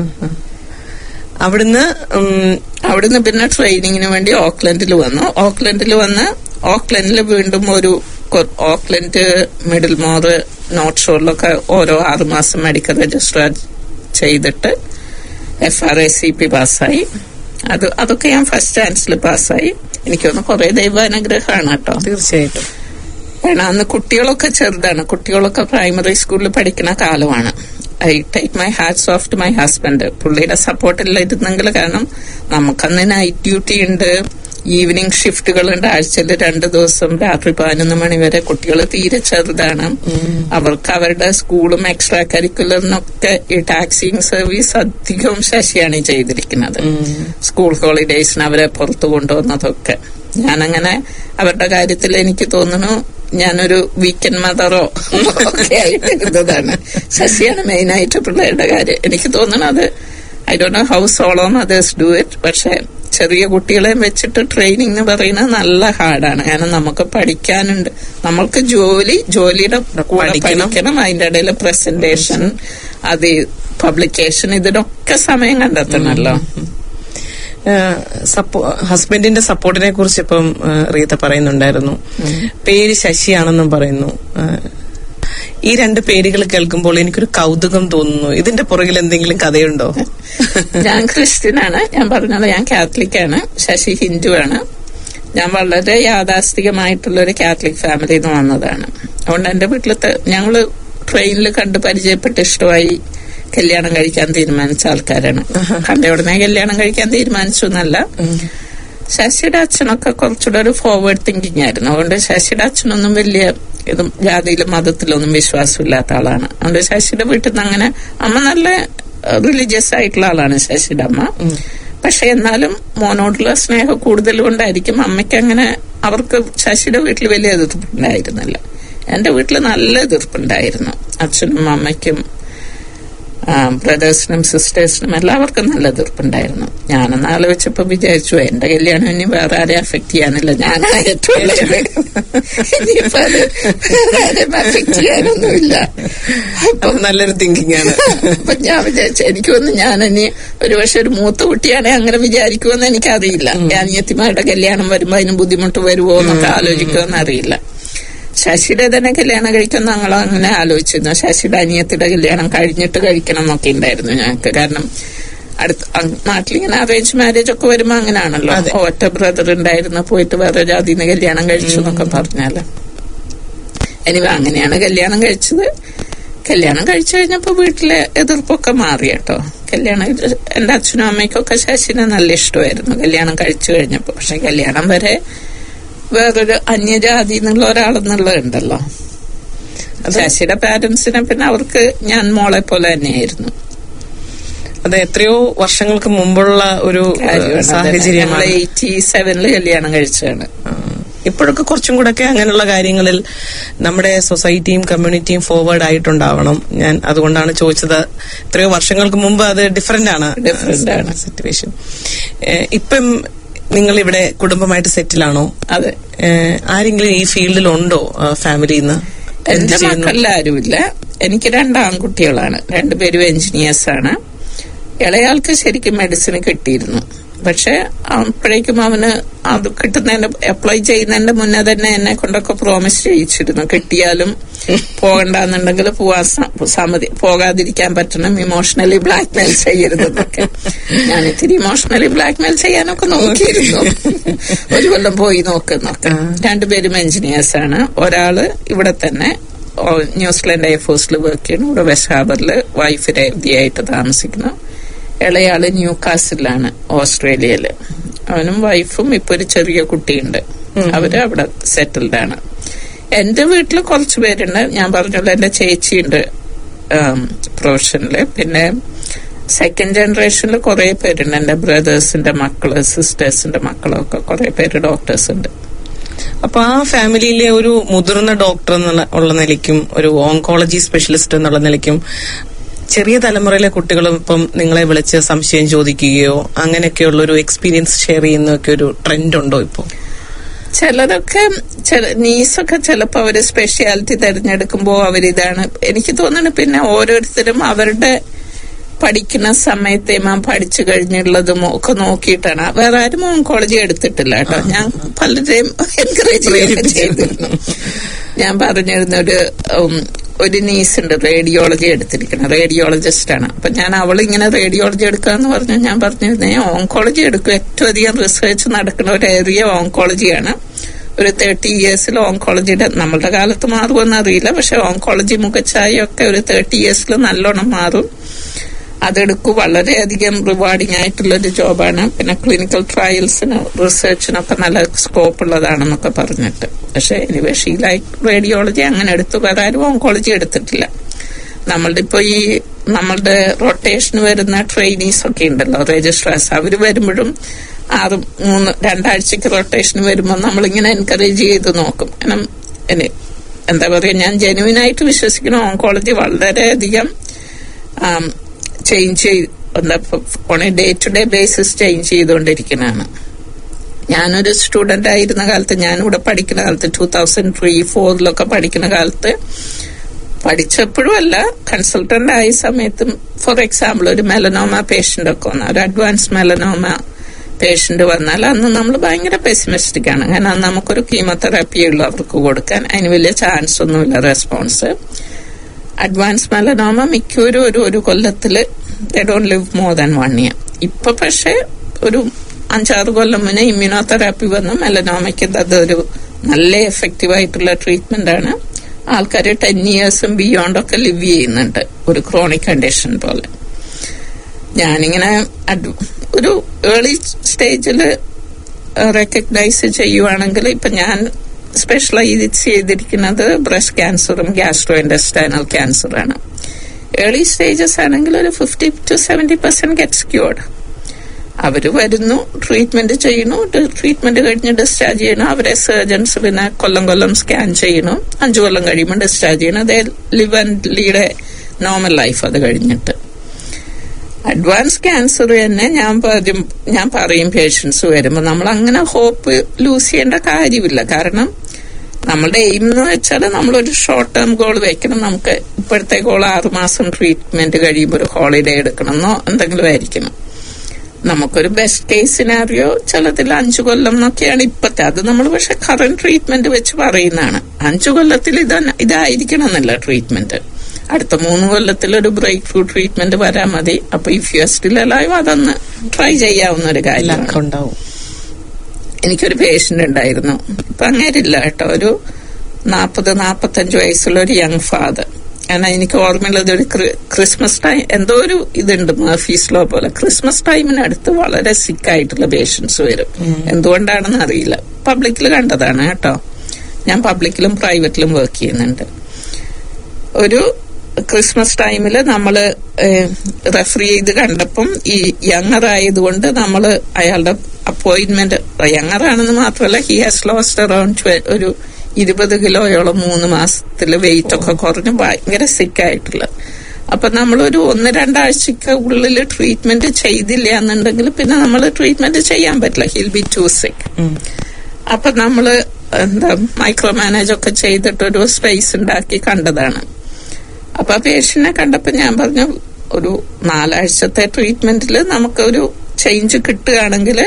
അവിടുന്ന് ഉം, അവിടുന്ന് പിന്നെ ട്രെയിനിങ്ങിന് വേണ്ടി ഓക്ലൻഡിൽ വന്നു ഓക്ലൻഡിൽ വന്ന് ഓക്ലൻഡിൽ വീണ്ടും ഒരു കൊ- ഓക്ലൻഡ് മിഡിൽ മോർ നോർത്ത് ഷോറിലൊക്കെ ഓരോ ആറുമാസം മെഡിക്കൽ രജിസ്റ്റർ ചെയ്തിട്ട് F R I C P പാസ്സായി അത് അതൊക്കെ ഞാൻ ഫസ്റ്റ് ചാൻസിൽ പാസ്സായി എനിക്കൊന്ന് കുറെ ദൈവാനുഗ്രഹമാണ് കേട്ടോ തീർച്ചയായിട്ടും വേണം അന്ന് കുട്ടികളൊക്കെ ചെറുതാണ് കുട്ടികളൊക്കെ പ്രൈമറി സ്കൂളിൽ പഠിക്കുന്ന കാലമാണ് I take my hats off to my husband പുള്ളിയുടെ സപ്പോർട്ടില്ലായിരുന്നെങ്കിൽ കാരണം നമുക്കന്ന് നൈറ്റ് ഡ്യൂട്ടി ഉണ്ട് ഈവനിങ് ഷിഫ്റ്റുകളുണ്ട് ആഴ്ചയിൽ രണ്ട് ദിവസം രാത്രി പതിനൊന്ന് മണി വരെ കുട്ടികൾ തീരെ ചെറുതാണ് അവർക്ക് അവരുടെ സ്കൂളും എക്സ്ട്രാ കരിക്കുലറിനൊക്കെ ഈ ടാക്സിങ് സർവീസ് അധികവും ശശിയാണ് ചെയ്തിരിക്കുന്നത് സ്കൂൾ ഹോളിഡേയ്സിന് അവരെ പുറത്തു കൊണ്ടുവന്നതൊക്കെ ഞാനങ്ങനെ അവരുടെ കാര്യത്തിൽ എനിക്ക് തോന്നുന്നു ഞാനൊരു വീക്കെൻഡ് മദറോ ഒക്കെ ആയിട്ട് ഇരുന്നതാണ് ശശിയാണ് മെയിനായിട്ട് പിള്ളേരുടെ കാര്യം എനിക്ക് തോന്നുന്നു അത് I do know how solo mothers do it പക്ഷെ ചെറിയ കുട്ടികളെ വെച്ചിട്ട് ട്രെയിനിങ് എന്ന് പറയുന്നത് നല്ല ഹാർഡാണ് കാരണം നമുക്ക് പഠിക്കാനുണ്ട് നമ്മൾക്ക് ജോലി ജോലിയുടെ കൂടെ പഠിക്കണം. പഠിക്കണം അതിന്റെ ഇടയിൽ പ്രസന്റേഷൻ അത് പബ്ലിക്കേഷൻ ഇതിനൊക്കെ സമയം കണ്ടെത്തണമല്ലോ ഹസ്ബൻഡിന്റെ സപ്പോർട്ടിനെ കുറിച്ച് ഇപ്പം ആ, റീത്ത പറയുന്നുണ്ടായിരുന്നു പേര് ശശിയാണെന്നും പറയുന്നു ആ, ഈ രണ്ട് പേരുകൾ കേൾക്കുമ്പോൾ എനിക്കൊരു കൗതുകം തോന്നുന്നു ഇതിന്റെ പുറകിൽ എന്തെങ്കിലും കഥയുണ്ടോ ഞാൻ ക്രിസ്ത്യനാണ് ഞാൻ പറഞ്ഞത് ഞാൻ കാത്തലിക്കാണ് ശശി ഹിന്ദുവാണ് ഞാൻ വളരെ യാഥാസ്ഥികമായിട്ടുള്ള ഒരു കാത്തലിക് ഫാമിലിയിൽ നിന്ന് വന്നതാണ് അതുകൊണ്ട് എന്റെ വീട്ടിലത്തെ ഞങ്ങള് ട്രെയിനിൽ കണ്ട് പരിചയപ്പെട്ട് ഇഷ്ടമായി കല്യാണം കഴിക്കാൻ തീരുമാനിച്ച ആൾക്കാരാണ് കണ്ട ഉടനെ കല്യാണം കഴിക്കാൻ തീരുമാനിച്ചു എന്നല്ല ശശിയുടെ അച്ഛനൊക്കെ കുറച്ചുകൂടെ ഒരു ഫോർവേഡ് തിങ്കിങ് ആയിരുന്നു അതുകൊണ്ട് ശശിയുടെ അച്ഛനൊന്നും വലിയ ഇതും ജാതിയിലും മതത്തിലൊന്നും വിശ്വാസമില്ലാത്ത ആളാണ് അതുകൊണ്ട് ശശിയുടെ വീട്ടിൽ നിന്ന് അങ്ങനെ അമ്മ നല്ല റിലീജിയസ് ആയിട്ടുള്ള ആളാണ് ശശിയുടെ അമ്മ പക്ഷെ എന്നാലും മോനോടുള്ള സ്നേഹം കൂടുതൽ കൊണ്ടായിരിക്കും അമ്മയ്ക്ക് അങ്ങനെ അവർക്ക് ശശിയുടെ വീട്ടിൽ വലിയ എതിർപ്പുണ്ടായിരുന്നില്ല എന്റെ വീട്ടിൽ നല്ല എതിർപ്പുണ്ടായിരുന്നു അച്ഛനും അമ്മയ്ക്കും ബ്രദേഴ്സിനും സിസ്റ്റേഴ്സിനും എല്ലാവർക്കും നല്ല എതിർപ്പുണ്ടായിരുന്നു ഞാനൊന്ന് ആലോചിച്ചപ്പോ വിചാരിച്ചു എന്റെ കല്യാണം ഇനി വേറെ ആരെ അഫക്ട് ചെയ്യാനില്ല ഞാനാണ് ഏറ്റവും ഇളയത്. ഇനിയിപ്പോ അത് വേറെ ആരെയും അഫക്ട് ചെയ്യാനൊന്നുമില്ല അത് നല്ലൊരു തിങ്കിങ് ആണ് അപ്പൊ ഞാൻ വിചാരിച്ചു എനിക്ക് തോന്നുന്നു ഞാൻ ഇനി ഒരു പക്ഷെ ഒരു മൂത്ത കുട്ടിയാണെ അങ്ങനെ വിചാരിക്കുമെന്ന് എനിക്കറിയില്ല അനിയത്തിമാരുടെ കല്യാണം വരുമ്പോ അതിന് ബുദ്ധിമുട്ട് വരുമോ എന്നൊക്കെ ആലോചിക്കുമെന്ന് അറിയില്ല ശശിയുടെ തന്നെ കല്യാണം കഴിക്കുന്ന ഞങ്ങൾ അങ്ങനെ ആലോചിച്ചിരുന്നു ശശിയുടെ അനിയത്തിയുടെ കല്യാണം കഴിഞ്ഞിട്ട് കഴിക്കണം എന്നൊക്കെ ഉണ്ടായിരുന്നു ഞങ്ങൾക്ക് കാരണം അടുത്ത അങ് നാട്ടിലിങ്ങനെ അറേഞ്ച് മാരേജ് ഒക്കെ വരുമ്പോ അങ്ങനെയാണല്ലോ അതെ. ഒറ്റ ബ്രദർ ഉണ്ടായിരുന്നു പോയിട്ട് വേറെ ജാതിന്ന് കല്യാണം കഴിച്ചു എന്നൊക്കെ പറഞ്ഞാല് എനിവ അങ്ങനെയാണ് കല്യാണം കഴിച്ചത് കല്യാണം കഴിച്ചു കഴിഞ്ഞപ്പോ വീട്ടിലെ എതിർപ്പൊക്കെ മാറി കേട്ടോ കല്യാണം കഴിച്ച- എന്റെ അച്ഛനും അമ്മയ്ക്കൊക്കെ ശശിനെ നല്ല ഇഷ്ടമായിരുന്നു കല്യാണം കഴിച്ചു കഴിഞ്ഞപ്പോ പക്ഷെ കല്യാണം വരെ വേറൊരു അന്യജാതി എന്നുള്ള ഒരാളെന്നുള്ളതുണ്ടല്ലോ ശശിയുടെ പാരന്റ്സിനെ പിന്നെ അവർക്ക് ഞാൻ മോളെ പോലെ തന്നെയായിരുന്നു അത് എത്രയോ വർഷങ്ങൾക്ക് മുമ്പുള്ള ഒരു സാഹചര്യമാണ് എയ്റ്റി സെവനില് കല്യാണം കഴിച്ചതാണ് ആ. ഇപ്പോഴൊക്കെ കുറച്ചും കൂടെ ഒക്കെ അങ്ങനെയുള്ള കാര്യങ്ങളിൽ നമ്മുടെ സൊസൈറ്റിയും കമ്മ്യൂണിറ്റിയും ഫോർവേഡ് ആയിട്ടുണ്ടാവണം ഞാൻ അതുകൊണ്ടാണ് ചോദിച്ചത് എത്രയോ വർഷങ്ങൾക്ക് മുമ്പ് അത് ഡിഫറെന്റ് ആണ് Different ആണ്. സിറ്റുവേഷൻ ഇപ്പം നിങ്ങൾ ഇവിടെ കുടുംബമായിട്ട് സെറ്റിലാണോ അതെ ആരെങ്കിലും ഈ ഫീൽഡിൽ ഉണ്ടോ ഫാമിലിയിൽ നിന്ന് എന്റെ മക്കളിൽ ആരുമില്ല എനിക്ക് രണ്ട് ആൺകുട്ടികളാണ് രണ്ടുപേരും എഞ്ചിനീയേഴ്സ് ആണ് ഇളയാൾക്ക് ശരിക്കും മെഡിസിൻ കിട്ടിയിരുന്നു പക്ഷെ അപ്പോഴേക്കും അവന് അത് കിട്ടുന്നതിന്റെ അപ്ലൈ ചെയ്യുന്നതിന്റെ മുന്നേ തന്നെ എന്നെ കൊണ്ടൊക്കെ പ്രോമിസ് ചെയ്യിച്ചിരുന്നു കിട്ടിയാലും പോകണ്ടെന്നുണ്ടെങ്കിൽ പോവാൻ സ- സമ്മതി പോകാതിരിക്കാൻ പറ്റണം ഇമോഷണലി ബ്ലാക്ക്മെയിൽ ചെയ്യരുതെന്നൊക്കെ ഞാൻ ഇത്തിരി ഇമോഷണലി ബ്ലാക്ക്മെയിൽ ചെയ്യാനൊക്കെ നോക്കിയിരുന്നു ഒരു കൊല്ലം പോയി നോക്കുന്നൊക്കെ രണ്ടുപേരും എഞ്ചിനീയേഴ്സ് ആണ് ഒരാള് ഇവിടെ തന്നെ ഓ, ന്യൂസിലാൻഡ് എയർഫോഴ്സിൽ വർക്ക് ചെയ്യുന്നു ഇവിടെ വെസ്റ്റ് ഹാർബറിൽ വൈഫ് രതിയായിട്ട് താമസിക്കുന്നു ഇളയാള് ന്യൂ കാസിലാണ് ഓസ്ട്രേലിയയില് അവനും വൈഫും ഇപ്പൊ ഒരു ചെറിയ കുട്ടിയുണ്ട് അവര് അവിടെ സെറ്റിൽഡ് ആണ് എന്റെ വീട്ടിൽ കുറച്ച് പേരുണ്ട് ഞാൻ പറഞ്ഞല്ലോ എന്റെ ചേച്ചിയുണ്ട് പ്രൊഫഷനില് പിന്നെ സെക്കൻഡ് ജനറേഷനിൽ കുറെ പേരുണ്ട് എന്റെ ബ്രദേഴ്സിന്റെ മക്കള് സിസ്റ്റേഴ്സിന്റെ മക്കളൊക്കെ കുറെ പേര് ഡോക്ടേഴ്സ് ഉണ്ട് അപ്പൊ ആ ഫാമിലിയിലെ ഒരു മുതിർന്ന ഡോക്ടർ എന്നുള്ള ഉള്ള നിലയ്ക്കും ഒരു ഓങ്കോളജി സ്പെഷ്യലിസ്റ്റ് എന്നുള്ള നിലയ്ക്കും ചെറിയ തലമുറയിലെ കുട്ടികളും ഇപ്പം നിങ്ങളെ വിളിച്ച് സംശയം ചോദിക്കുകയോ അങ്ങനെയൊക്കെയുള്ള ഒരു എക്സ്പീരിയൻസ് ഷെയർ ചെയ്യുന്നൊക്കെ ഒരു ട്രെൻഡ് ഉണ്ടോ ഇപ്പോ ചിലരൊക്കെ ചില നീസൊക്കെ ചിലപ്പോ അവര് സ്പെഷ്യാലിറ്റി തിരഞ്ഞെടുക്കുമ്പോ അവരിതാണ് എനിക്ക് തോന്നുന്നു പിന്നെ ഓരോരുത്തരും അവരുടെ പഠിക്കുന്ന സമയത്തേമാ പഠിച്ചു കഴിഞ്ഞുള്ളതും ഒക്കെ നോക്കിയിട്ടാണ് വേറെ ആരും ഓങ്കോളജി എടുത്തിട്ടില്ല കേട്ടോ ഞാൻ പലരെയും എൻകറേജ് ചെയ്തിരുന്നു ഞാൻ പറഞ്ഞിരുന്ന ഒരു ഉം, ഒരു നീസ് ഉണ്ട് റേഡിയോളജി എടുത്തിരിക്കണം റേഡിയോളജിസ്റ്റ് ആണ് അപ്പൊ ഞാൻ അവൾ ഇങ്ങനെ റേഡിയോളജി എടുക്കാന്ന് പറഞ്ഞു ഞാൻ പറഞ്ഞിരുന്നേ ഓങ്കോളജി എടുക്കും ഏറ്റവും അധികം റിസർച്ച് നടക്കുന്ന ഒരു ഏരിയ ഓങ്കോളജിയാണ് ഒരു തേർട്ടി ഇയേഴ്സിൽ ഓങ്കോളജിയുടെ നമ്മളുടെ കാലത്ത് മാറുമെന്ന് അറിയില്ല പക്ഷെ ഓങ്കോളജി മുഖച്ഛായൊക്കെ ഒരു തേർട്ടി ഇയേഴ്സിൽ നല്ലോണം മാറും അതെടുക്കും വളരെയധികം റിവാർഡിംഗ് ആയിട്ടുള്ള ഒരു ജോബാണ് പിന്നെ ക്ലിനിക്കൽ ട്രയൽസിന് റിസർച്ചിനൊക്കെ നല്ല സ്കോപ്പ് ഉള്ളതാണെന്നൊക്കെ പറഞ്ഞിട്ട് പക്ഷെ എനിവേ ഷീ ലൈക്ക് റേഡിയോളജി അങ്ങനെ എടുത്തു വേറെ ആരും ഓങ്കോളജി എടുത്തിട്ടില്ല നമ്മളുടെ ഇപ്പൊ ഈ നമ്മളുടെ റൊട്ടേഷന് വരുന്ന ട്രെയിനീസ് ഒക്കെ ഉണ്ടല്ലോ രജിസ്ട്രാർസ് അവർ വരുമ്പോഴും ആറ് മൂന്ന് രണ്ടാഴ്ചക്ക് റൊട്ടേഷന് വരുമ്പോൾ നമ്മളിങ്ങനെ എൻകറേജ് ചെയ്ത് നോക്കും കാരണം എനി- എന്താ പറയാ ഞാൻ ജെനുവിനായിട്ട് വിശ്വസിക്കുന്ന ഓങ്കോളജി വളരെയധികം ചേഞ്ച് ചെയ്ത് എന്താ on a day to day basis change ചെയ്തുകൊണ്ടിരിക്കുന്നതാണ് ഞാനൊരു സ്റ്റുഡന്റ് ആയിരുന്ന കാലത്ത് ഞാനിവിടെ പഠിക്കുന്ന കാലത്ത് ടൂ തൗസൻഡ് ത്രീ ഫോറിലൊക്കെ പഠിക്കുന്ന കാലത്ത് പഠിച്ചപ്പോഴും അല്ല കൺസൾട്ടന്റ് ആയ സമയത്തും ഫോർ എക്സാമ്പിൾ ഒരു മെലനോമ പേഷ്യന്റ് ഒക്കെ വന്ന ഒരു അഡ്വാൻസ് മെലനോമ പേഷ്യന്റ് വന്നാൽ അന്ന് നമ്മൾ ഭയങ്കര പെസിമിസ്റ്റിക് ആണ് കാരണം അന്ന് നമുക്കൊരു കീമോതെറാപ്പി ഉള്ളൂ അവർക്ക് കൊടുക്കാൻ അതിന് വലിയ ചാൻസ് ഒന്നുമില്ല റെസ്പോൺസ് അഡ്വാൻസ് മെലനോമ മിക്കവരും ഒരു ഒരു കൊല്ലത്തില് they don't live more than one year ഇപ്പൊ പക്ഷെ ഒരു അഞ്ചാറ് കൊല്ലം മുന്നേ ഇമ്മ്യൂണോതെറാപ്പി വന്ന് മെലനോമയ്ക്ക് അതൊരു നല്ല എഫക്റ്റീവ് ആയിട്ടുള്ള ട്രീറ്റ്മെന്റ് ആണ് ആൾക്കാർ ടെൻ ഇയേഴ്സും ബിയോണ്ട് ഒക്കെ ലിവ് ചെയ്യുന്നുണ്ട് ഒരു ക്രോണിക് കണ്ടീഷൻ പോലെ ഞാനിങ്ങനെ അഡ്- ഒരു ഏർലി സ്റ്റേജിൽ റെക്കഗ്നൈസ് ചെയ്യുവാണെങ്കിൽ ഇപ്പൊ ഞാൻ സ്പെഷ്യലൈസ് ചെയ്തിരിക്കുന്നത് ബ്രസ്റ്റ് ക്യാൻസറും ഗ്യാസ്ട്രോ ഇൻഡസ്റ്റൈനൽ ക്യാൻസറാണ് ഏർലി സ്റ്റേജസ് ആണെങ്കിൽ ഒരു fifty to seventy percent gets cured അവര് വരുന്നു ട്രീറ്റ്മെന്റ് ചെയ്യുന്നു ട്രീറ്റ്മെന്റ് കഴിഞ്ഞ് ഡിസ്ചാർജ് ചെയ്യണം അവരെ സർജൻസ് പിന്നെ കൊല്ലം കൊല്ലം സ്കാൻ ചെയ്യണം അഞ്ചു കൊല്ലം കഴിയുമ്പോൾ ഡിസ്ചാർജ് ചെയ്യണം അതേ live and lead normal life അത് കഴിഞ്ഞിട്ട് അഡ്വാൻസ് ക്യാൻസർ തന്നെ ഞാൻ പറയും ഞാൻ പറയും പേഷ്യൻസ് വരുമ്പോൾ നമ്മൾ അങ്ങനെ ഹോപ്പ് ലൂസ് ചെയ്യേണ്ട കാര്യമില്ല കാരണം നമ്മളുടെ എയിം എന്ന് വെച്ചാൽ നമ്മളൊരു ഷോർട്ട് ടേം ഗോൾ വെക്കണം നമുക്ക് ഇപ്പോഴത്തെ ഗോൾ ആറുമാസം ട്രീറ്റ്മെന്റ് കഴിയുമ്പോൾ ഒരു ഹോളിഡേ എടുക്കണം എന്നോ എന്തെങ്കിലും ആയിരിക്കണം നമുക്കൊരു ബെസ്റ്റ് കേസ് സിനാറിയോ ചിലതിൽ അഞ്ചു കൊല്ലം എന്നൊക്കെയാണ് ഇപ്പത്തെ അത് നമ്മൾ പക്ഷെ കറന്റ് ട്രീറ്റ്മെന്റ് വെച്ച് പറയുന്നതാണ് അഞ്ചു കൊല്ലത്തിൽ ഇത് ഇതായിരിക്കണം എന്നല്ല ട്രീറ്റ്മെന്റ് അടുത്ത മൂന്ന് കൊല്ലത്തിൽ ഒരു ബ്രേക്ക് ത്രൂ ട്രീറ്റ്മെന്റ് വരാൻ മതി അപ്പൊ ഇഫ് യു സ്റ്റിൽ അലൈവ് അതൊന്ന് ട്രൈ ചെയ്യാവുന്ന ഒരു കാര്യമാണ് ലക്ക് ഉണ്ടാവും എനിക്കൊരു പേഷ്യന്റ് ഉണ്ടായിരുന്നു ഇപ്പൊ അങ്ങേരില്ല കേട്ടോ ഒരു നാൽപ്പത് നാൽപ്പത്തഞ്ച് വയസ്സുള്ള ഒരു യങ് ഫാദർ കാരണം എനിക്ക് ഓർമ്മയുള്ളത് ഒരു ക്രി- ക്രിസ്മസ് ടൈം എന്തോ ഒരു ഇതുണ്ട് മർഫീസ് ലോ പോലെ ക്രിസ്മസ് ടൈമിനടുത്ത് വളരെ സിക്ക് ആയിട്ടുള്ള പേഷ്യൻസ് വരും എന്തുകൊണ്ടാണെന്ന് അറിയില്ല പബ്ലിക്കിൽ കണ്ടതാണ് കേട്ടോ ഞാൻ പബ്ലിക്കിലും പ്രൈവറ്റിലും വർക്ക് ചെയ്യുന്നുണ്ട് ഒരു ക്രിസ്മസ് ടൈമിൽ നമ്മൾ റെഫർ ചെയ്ത് കണ്ടപ്പം ഈ യങ്ങർ ആയതുകൊണ്ട് നമ്മൾ അയാളുടെ അപ്പോയിന്റ്മെന്റ് യങ്ങർ ആണെന്ന് മാത്രമല്ല ഹി ഹാസ് ലോസ്റ്റ് അറൌണ്ട് ഒരു ഇരുപത് കിലോയോളം മൂന്ന് മാസത്തിൽ വെയിറ്റ് ഒക്കെ കുറഞ്ഞ് ഭയങ്കര സിക്ക് ആയിട്ടുള്ള അപ്പൊ നമ്മളൊരു ഒന്ന് രണ്ടാഴ്ചക്ക് ഉള്ളിൽ ട്രീറ്റ്മെന്റ് ചെയ്തില്ല എന്നുണ്ടെങ്കിൽ പിന്നെ നമ്മൾ ട്രീറ്റ്മെന്റ് ചെയ്യാൻ പറ്റില്ല ഹിൽ ബി ടു സിക്ക് അപ്പൊ നമ്മള് എന്താ മൈക്രോ മാനേജ് ഒക്കെ ചെയ്തിട്ടൊരു സ്പേസ് ഉണ്ടാക്കി കണ്ടതാണ് അപ്പൊ ആ പേഷ്യന്റിനെ കണ്ടപ്പോ ഞാൻ പറഞ്ഞു ഒരു നാലാഴ്ചത്തെ ട്രീറ്റ്മെന്റിൽ നമുക്ക് ഒരു ചേഞ്ച് കിട്ടുകയാണെങ്കിൽ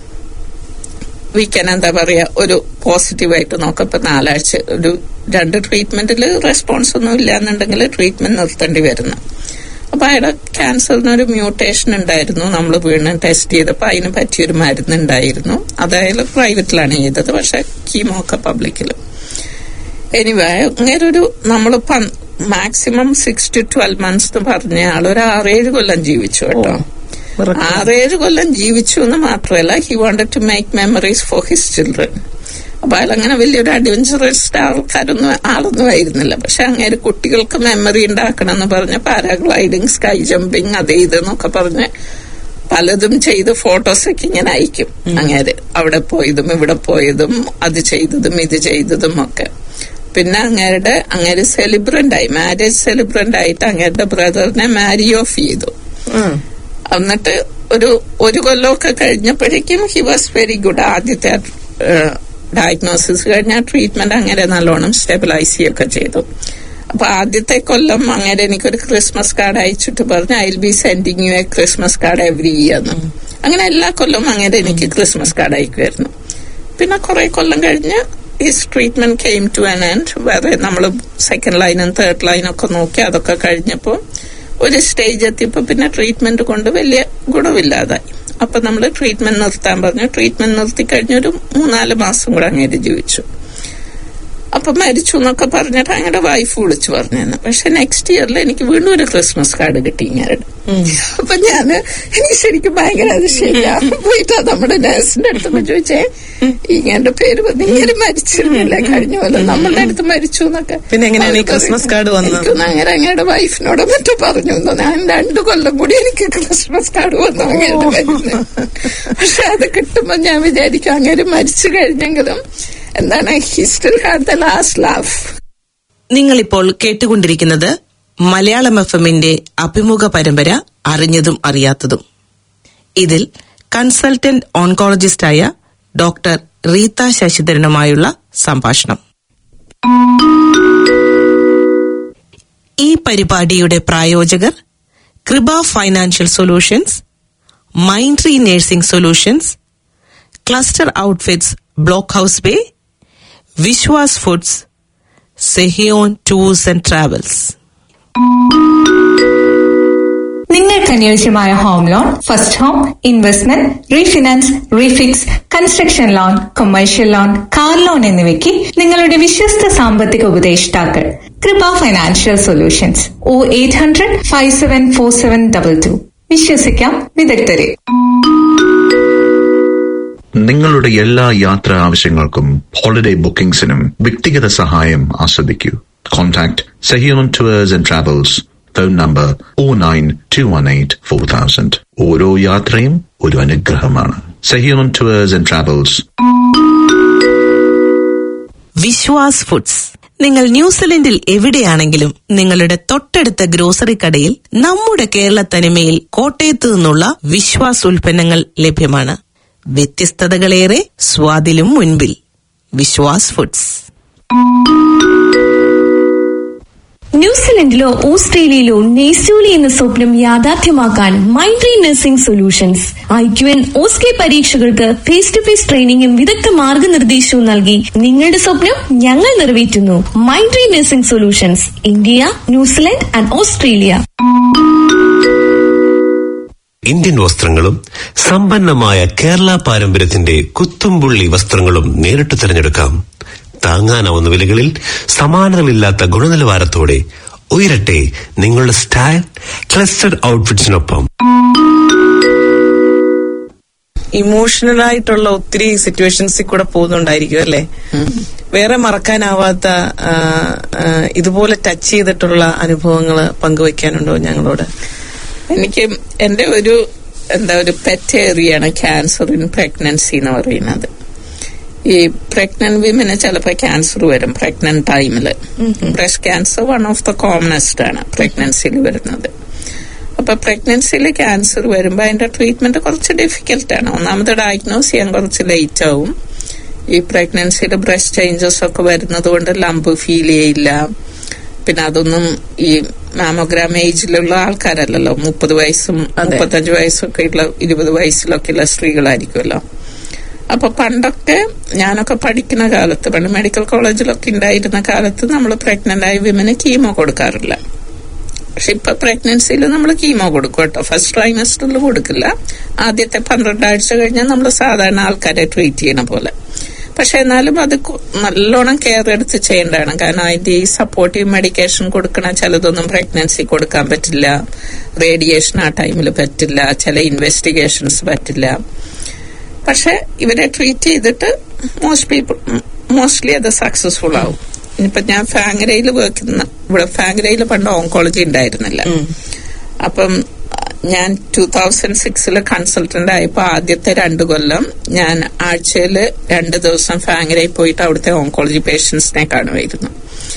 വീക്കാൻ എന്താ പറയാ ഒരു പോസിറ്റീവായിട്ട് നോക്കാം ഇപ്പൊ നാലാഴ്ച ഒരു രണ്ട് ട്രീറ്റ്മെന്റിൽ റെസ്പോൺസ് ഒന്നും ഇല്ല എന്നുണ്ടെങ്കിൽ ട്രീറ്റ്മെന്റ് നിർത്തേണ്ടി വരുന്നു അപ്പൊ അയാളുടെ ക്യാൻസറിന് ഒരു മ്യൂട്ടേഷൻ ഉണ്ടായിരുന്നു നമ്മൾ വീണ്ടും ടെസ്റ്റ് ചെയ്തപ്പോൾ അതിന് പറ്റിയൊരു മരുന്ന് ഉണ്ടായിരുന്നു അതായത് പ്രൈവറ്റിലാണ് ചെയ്തത് പക്ഷെ കീമോ ഒക്കെ പബ്ലിക്കിലും എനിവേ ഇങ്ങനെ ഒരു നമ്മൾ maximum six to twelve months എന്ന് പറഞ്ഞ ആൾ ഒരു ആറേഴ് കൊല്ലം ജീവിച്ചു കേട്ടോ Miracle. ആറേഴ് കൊല്ലം ജീവിച്ചു എന്ന് മാത്രമല്ല he wanted to make memories for his children അപ്പൊ അയാൾ അങ്ങനെ വലിയൊരു അഡ്വഞ്ചറസ് ആൾക്കാരൊന്നും ആളൊന്നും ആയിരുന്നില്ല പക്ഷെ അങ്ങനെ കുട്ടികൾക്ക് മെമ്മറി ഉണ്ടാക്കണം എന്ന് പറഞ്ഞ പാരാഗ്ലൈഡിങ് സ്കൈ ജമ്പിങ് അത് ഇതെന്നൊക്കെ പറഞ്ഞ് പലതും ചെയ്ത് ഫോട്ടോസൊക്കെ ഇങ്ങനെ അയക്കും അങ്ങേര് അവിടെ പോയതും ഇവിടെ പോയതും അത് ചെയ്തതും ഇത് ചെയ്തതും ഒക്കെ പിന്നെ അങ്ങേരുടെ അങ്ങേര് സെലിബ്രന്റ് ആയി മാരേജ് സെലിബ്രന്റ് ആയിട്ട് അങ്ങേരുടെ ബ്രദറിനെ മാരി ഓഫ് ചെയ്തു ഉം. എന്നിട്ട് ഒരു ഒരു കൊല്ലമൊക്കെ കഴിഞ്ഞപ്പോഴേക്കും ഹി വാസ് വെരി ഗുഡ് ആദ്യത്തെ ഡയഗ്നോസിസ് കഴിഞ്ഞ ട്രീറ്റ്മെന്റ് അങ്ങനെ നല്ലോണം സ്റ്റെബിലൈസ് ചെയ്യുകയൊക്കെ ചെയ്തു അപ്പൊ ആദ്യത്തെ കൊല്ലം അങ്ങനെ എനിക്കൊരു ക്രിസ്മസ് കാർഡ് അയച്ചിട്ട് പറഞ്ഞു I will be sending you a Christmas card every year എന്ന് അങ്ങനെ എല്ലാ കൊല്ലവും അങ്ങനെ എനിക്ക് ക്രിസ്മസ് കാർഡ് അയക്കുമായിരുന്നു പിന്നെ കുറെ കൊല്ലം കഴിഞ്ഞ് his treatment came to an end വേറെ നമ്മൾ സെക്കൻഡ് ലൈനും തേർഡ് ലൈനും ഒക്കെ നോക്കി അതൊക്കെ കഴിഞ്ഞപ്പോൾ ഒരു സ്റ്റേജ് എത്തിയപ്പോൾ പിന്നെ ട്രീറ്റ്മെന്റ് കൊണ്ട് വലിയ ഗുണമില്ലാതായി അപ്പൊ നമ്മൾ ട്രീറ്റ്മെന്റ് നിർത്താൻ പറഞ്ഞു ട്രീറ്റ്മെന്റ് നിർത്തി കഴിഞ്ഞൊരു മൂന്നാല് മാസം കൂടെ അങ്ങേര് ജീവിച്ചു അപ്പൊ മരിച്ചു എന്നൊക്കെ പറഞ്ഞിട്ട് അങ്ങയുടെ വൈഫ് വിളിച്ചു പറഞ്ഞെന്ന് പക്ഷെ നെക്സ്റ്റ് ഇയറിൽ എനിക്ക് വീണ്ടും ഒരു ക്രിസ്മസ് കാർഡ് കിട്ടി ഇങ്ങനെ അപ്പൊ ഞാന് എനിക്ക് ശരിക്കും ഭയങ്കര അതിശയില്ല പോയിട്ട് നമ്മുടെ നഴ്സിന്റെ അടുത്ത് പോയി ചോദിച്ചേ ഇങ്ങനെ പേര് വന്ന് ഇങ്ങനെ മരിച്ചിരുന്നില്ല കഴിഞ്ഞ പോലെ നമ്മളുടെ അടുത്ത് മരിച്ചു എന്നൊക്കെ പിന്നെ എങ്ങനെയാണ് ഈ അവര് ക്രിസ്മസ് കാർഡ് വന്നത്? എനിക്കൊന്ന് അങ്ങനെ അങ്ങയുടെ വൈഫിനോട് മറ്റോ പറഞ്ഞു എന്ന് ഞാൻ രണ്ടു കൊല്ലം കൂടി എനിക്ക് ക്രിസ്മസ് കാർഡ് വന്നു അങ്ങയുടെ കയ്യിന്ന്. പക്ഷെ അത് കിട്ടുമ്പോ ഞാൻ വിചാരിക്കും അങ്ങനെ മരിച്ചു കഴിഞ്ഞെങ്കിലും എന്താണ് history had the last laugh നിങ്ങളിപ്പോൾ കേട്ടുകൊണ്ടിരിക്കുന്നത് മലയാളം എഫ് എമ്മിന്റെ അഭിമുഖ പരമ്പര അറിഞ്ഞതും അറിയാത്തതും ഇതിൽ കൺസൾട്ടന്റ് ഓൺകോളജിസ്റ്റായ ഡോക്ടർ റീത്ത ശശിധരനുമായുള്ള സംഭാഷണം ഈ പരിപാടിയുടെ പ്രായോജകർ കൃപ financial solutions mind tree nursing solutions cluster outfits block house bay Vishwas foods Sehion tours and travels നിങ്ങൾക്ക് അനുയോജ്യമായ home loan first home investment refinance refix construction loan commercial loan car loan എന്നിവയ്ക്ക് നിങ്ങളുടെ വിശ്വസ്ത സാമ്പത്തിക ഉപദേഷ്ടാക്കൾ കൃപ financial solutions O eight hundred five seven four seven double two വിശ്വസിക്കാം വിദഗ്ധരെ നിങ്ങളുടെ എല്ലാ യാത്രാ ആവശ്യങ്ങൾക്കും ഹോളിഡേ ബുക്കിംഗ്സിനും വ്യക്തിഗത സഹായം ആസ്വദിക്കൂ contact Sehion towards and travels phone number o nine two one eight four thousand ഓരോ യാത്രയും ഒരു അനുഗ്രഹമാണ് സഹിയോൺ towards and travels Vishwas foods നിങ്ങൾ ന്യൂസിലൻഡിൽ എവിടെയാണെങ്കിലും നിങ്ങളുടെ തൊട്ടടുത്ത ഗ്രോസറി കടയിൽ നമ്മുടെ കേരള തനിമയിൽ കോട്ടയത്തു നിന്നുള്ള വിശ്വാസ് ഉൽപ്പന്നങ്ങൾ ലഭ്യമാണ് വ്യത്യസ്തതകളേറെ സ്വാദിലും മുൻപിൽ വിശ്വാസ് ഫുഡ്സ് ന്യൂസിലൻഡിലോ ഓസ്ട്രേലിയയിലോ നെയ്സൂലി എന്ന സ്വപ്നം യാഥാർത്ഥ്യമാക്കാൻ മൈൻഡ്രി nursing solutions I Q N OSCE പരീക്ഷകൾക്ക് ഫേസ് ടു ഫേസ് ട്രെയിനിങ്ങും വിദഗ്ധ മാർഗനിർദ്ദേശവും നൽകി നിങ്ങളുടെ സ്വപ്നം ഞങ്ങൾ നിറവേറ്റുന്നു മൈൻഡ്രി nursing solutions India New Zealand and Australia Indian വസ്ത്രങ്ങളും സമ്പന്നമായ കേരള പാരമ്പര്യത്തിന്റെ കുത്തുംപുള്ളി വസ്ത്രങ്ങളും നേരിട്ട് തിരഞ്ഞെടുക്കാം താങ്ങാനാവുന്ന വിലകളിൽ സമാനതകളില്ലാത്ത ഗുണനിലവാരത്തോടെ ഉയരട്ടെ നിങ്ങളുടെ സ്റ്റൈൽ ക്ലസ്റ്റഡ് ഔട്ട്ഫിറ്റ്സിനൊപ്പം ഇമോഷണൽ ആയിട്ടുള്ള ഒത്തിരി സിറ്റുവേഷൻസിൽ കൂടെ പോകുന്നുണ്ടായിരിക്കും അല്ലേ വേറെ മറക്കാനാവാത്ത ആ, ആ, ഇതുപോലെ ടച്ച് ചെയ്തിട്ടുള്ള അനുഭവങ്ങൾ പങ്കുവെക്കാനുണ്ടോ ഞങ്ങളോട് എനിക്ക് എന്റെ ഒരു എന്താ ഒരു പെറ്റ് ഏറിയാണ് ക്യാൻസർ ഇൻ പ്രഗ്നൻസി എന്ന് പറയുന്നത് ഈ പ്രഗ്നന്റ് വിമന് ചിലപ്പോൾ ക്യാൻസർ വരും പ്രഗ്നന്റ് ടൈമിൽ breast cancer one of the commonest ആണ് പ്രഗ്നൻസിയിൽ വരുന്നത് അപ്പൊ പ്രഗ്നൻസിയിൽ ക്യാൻസർ വരുമ്പോൾ അതിന്റെ ട്രീറ്റ്മെന്റ് കുറച്ച് ഡിഫിക്കൽട്ട് ആണ് ഒന്നാമത് ഡയഗ്നോസ് ചെയ്യാൻ കുറച്ച് ലേറ്റ് ആവും ഈ പ്രഗ്നൻസിയിൽ ബ്രസ്റ്റ് ചേഞ്ചസ് ഒക്കെ വരുന്നത് കൊണ്ട് ലംബ് ഫീൽ ചെയ്യില്ല പിന്നെ അതൊന്നും ഈ മാമോഗ്രാം ഏജിലുള്ള ആൾക്കാരല്ലല്ലോ മുപ്പത് വയസ്സും മുപ്പത്തഞ്ച് വയസ്സൊക്കെ ഉള്ള ഇരുപത് വയസ്സിലൊക്കെ ഉള്ള സ്ത്രീകളായിരിക്കുമല്ലോ അപ്പൊ പണ്ടൊക്കെ ഞാനൊക്കെ പഠിക്കുന്ന കാലത്ത് പണ്ട് മെഡിക്കൽ കോളേജിലൊക്കെ ഉണ്ടായിരുന്ന കാലത്ത് നമ്മൾ പ്രഗ്നന്റ് ആയ വിമന് കീമോ കൊടുക്കാറില്ല പക്ഷെ ഇപ്പൊ പ്രഗ്നൻസിയിൽ നമ്മൾ കീമോ കൊടുക്കും കേട്ടോ ഫസ്റ്റ് ട്രൈമസ്റ്ററിൽ കൊടുക്കില്ല ആദ്യത്തെ പന്ത്രണ്ടാഴ്ച കഴിഞ്ഞാൽ നമ്മൾ സാധാരണ ആൾക്കാരെ ട്രീറ്റ് ചെയ്യണ പോലെ പക്ഷെ എന്നാലും അത് കു- നല്ലോണം കെയർ എടുത്ത് ചെയ്യേണ്ടതാണ് കാരണം അതിന്റെ ഈ സപ്പോർട്ടീവ് മെഡിക്കേഷൻ കൊടുക്കണ ചിലതൊന്നും പ്രഗ്നൻസി കൊടുക്കാൻ പറ്റില്ല റേഡിയേഷൻ ആ ടൈമിൽ പറ്റില്ല ചില ഇൻവെസ്റ്റിഗേഷൻസ് പറ്റില്ല പക്ഷെ ഇവരെ ട്രീറ്റ് ചെയ്തിട്ട് മോസ്റ്റ് പീപ്പിൾ മോസ്റ്റ്ലി അത് സക്സസ്ഫുൾ ആവും ഇനിയിപ്പൊ ഞാൻ ഫാങ്കരയിൽ വെക്കുന്ന ഇവിടെ ഫാങ്കരയിൽ പണ്ട് ഓങ്കോളജി ഉണ്ടായിരുന്നില്ല അപ്പം ഞാൻ ടൂ തൗസൻഡ് സിക്സില് കൺസൾട്ടന്റ് ആയപ്പോ ആദ്യത്തെ രണ്ടു കൊല്ലം ഞാൻ ആഴ്ചയിൽ രണ്ട് ദിവസം ഫാങ്കരയിൽ പോയിട്ട് അവിടുത്തെ ഓങ്കോളജി പേഷ്യൻസിനെ കാണുമായിരുന്നു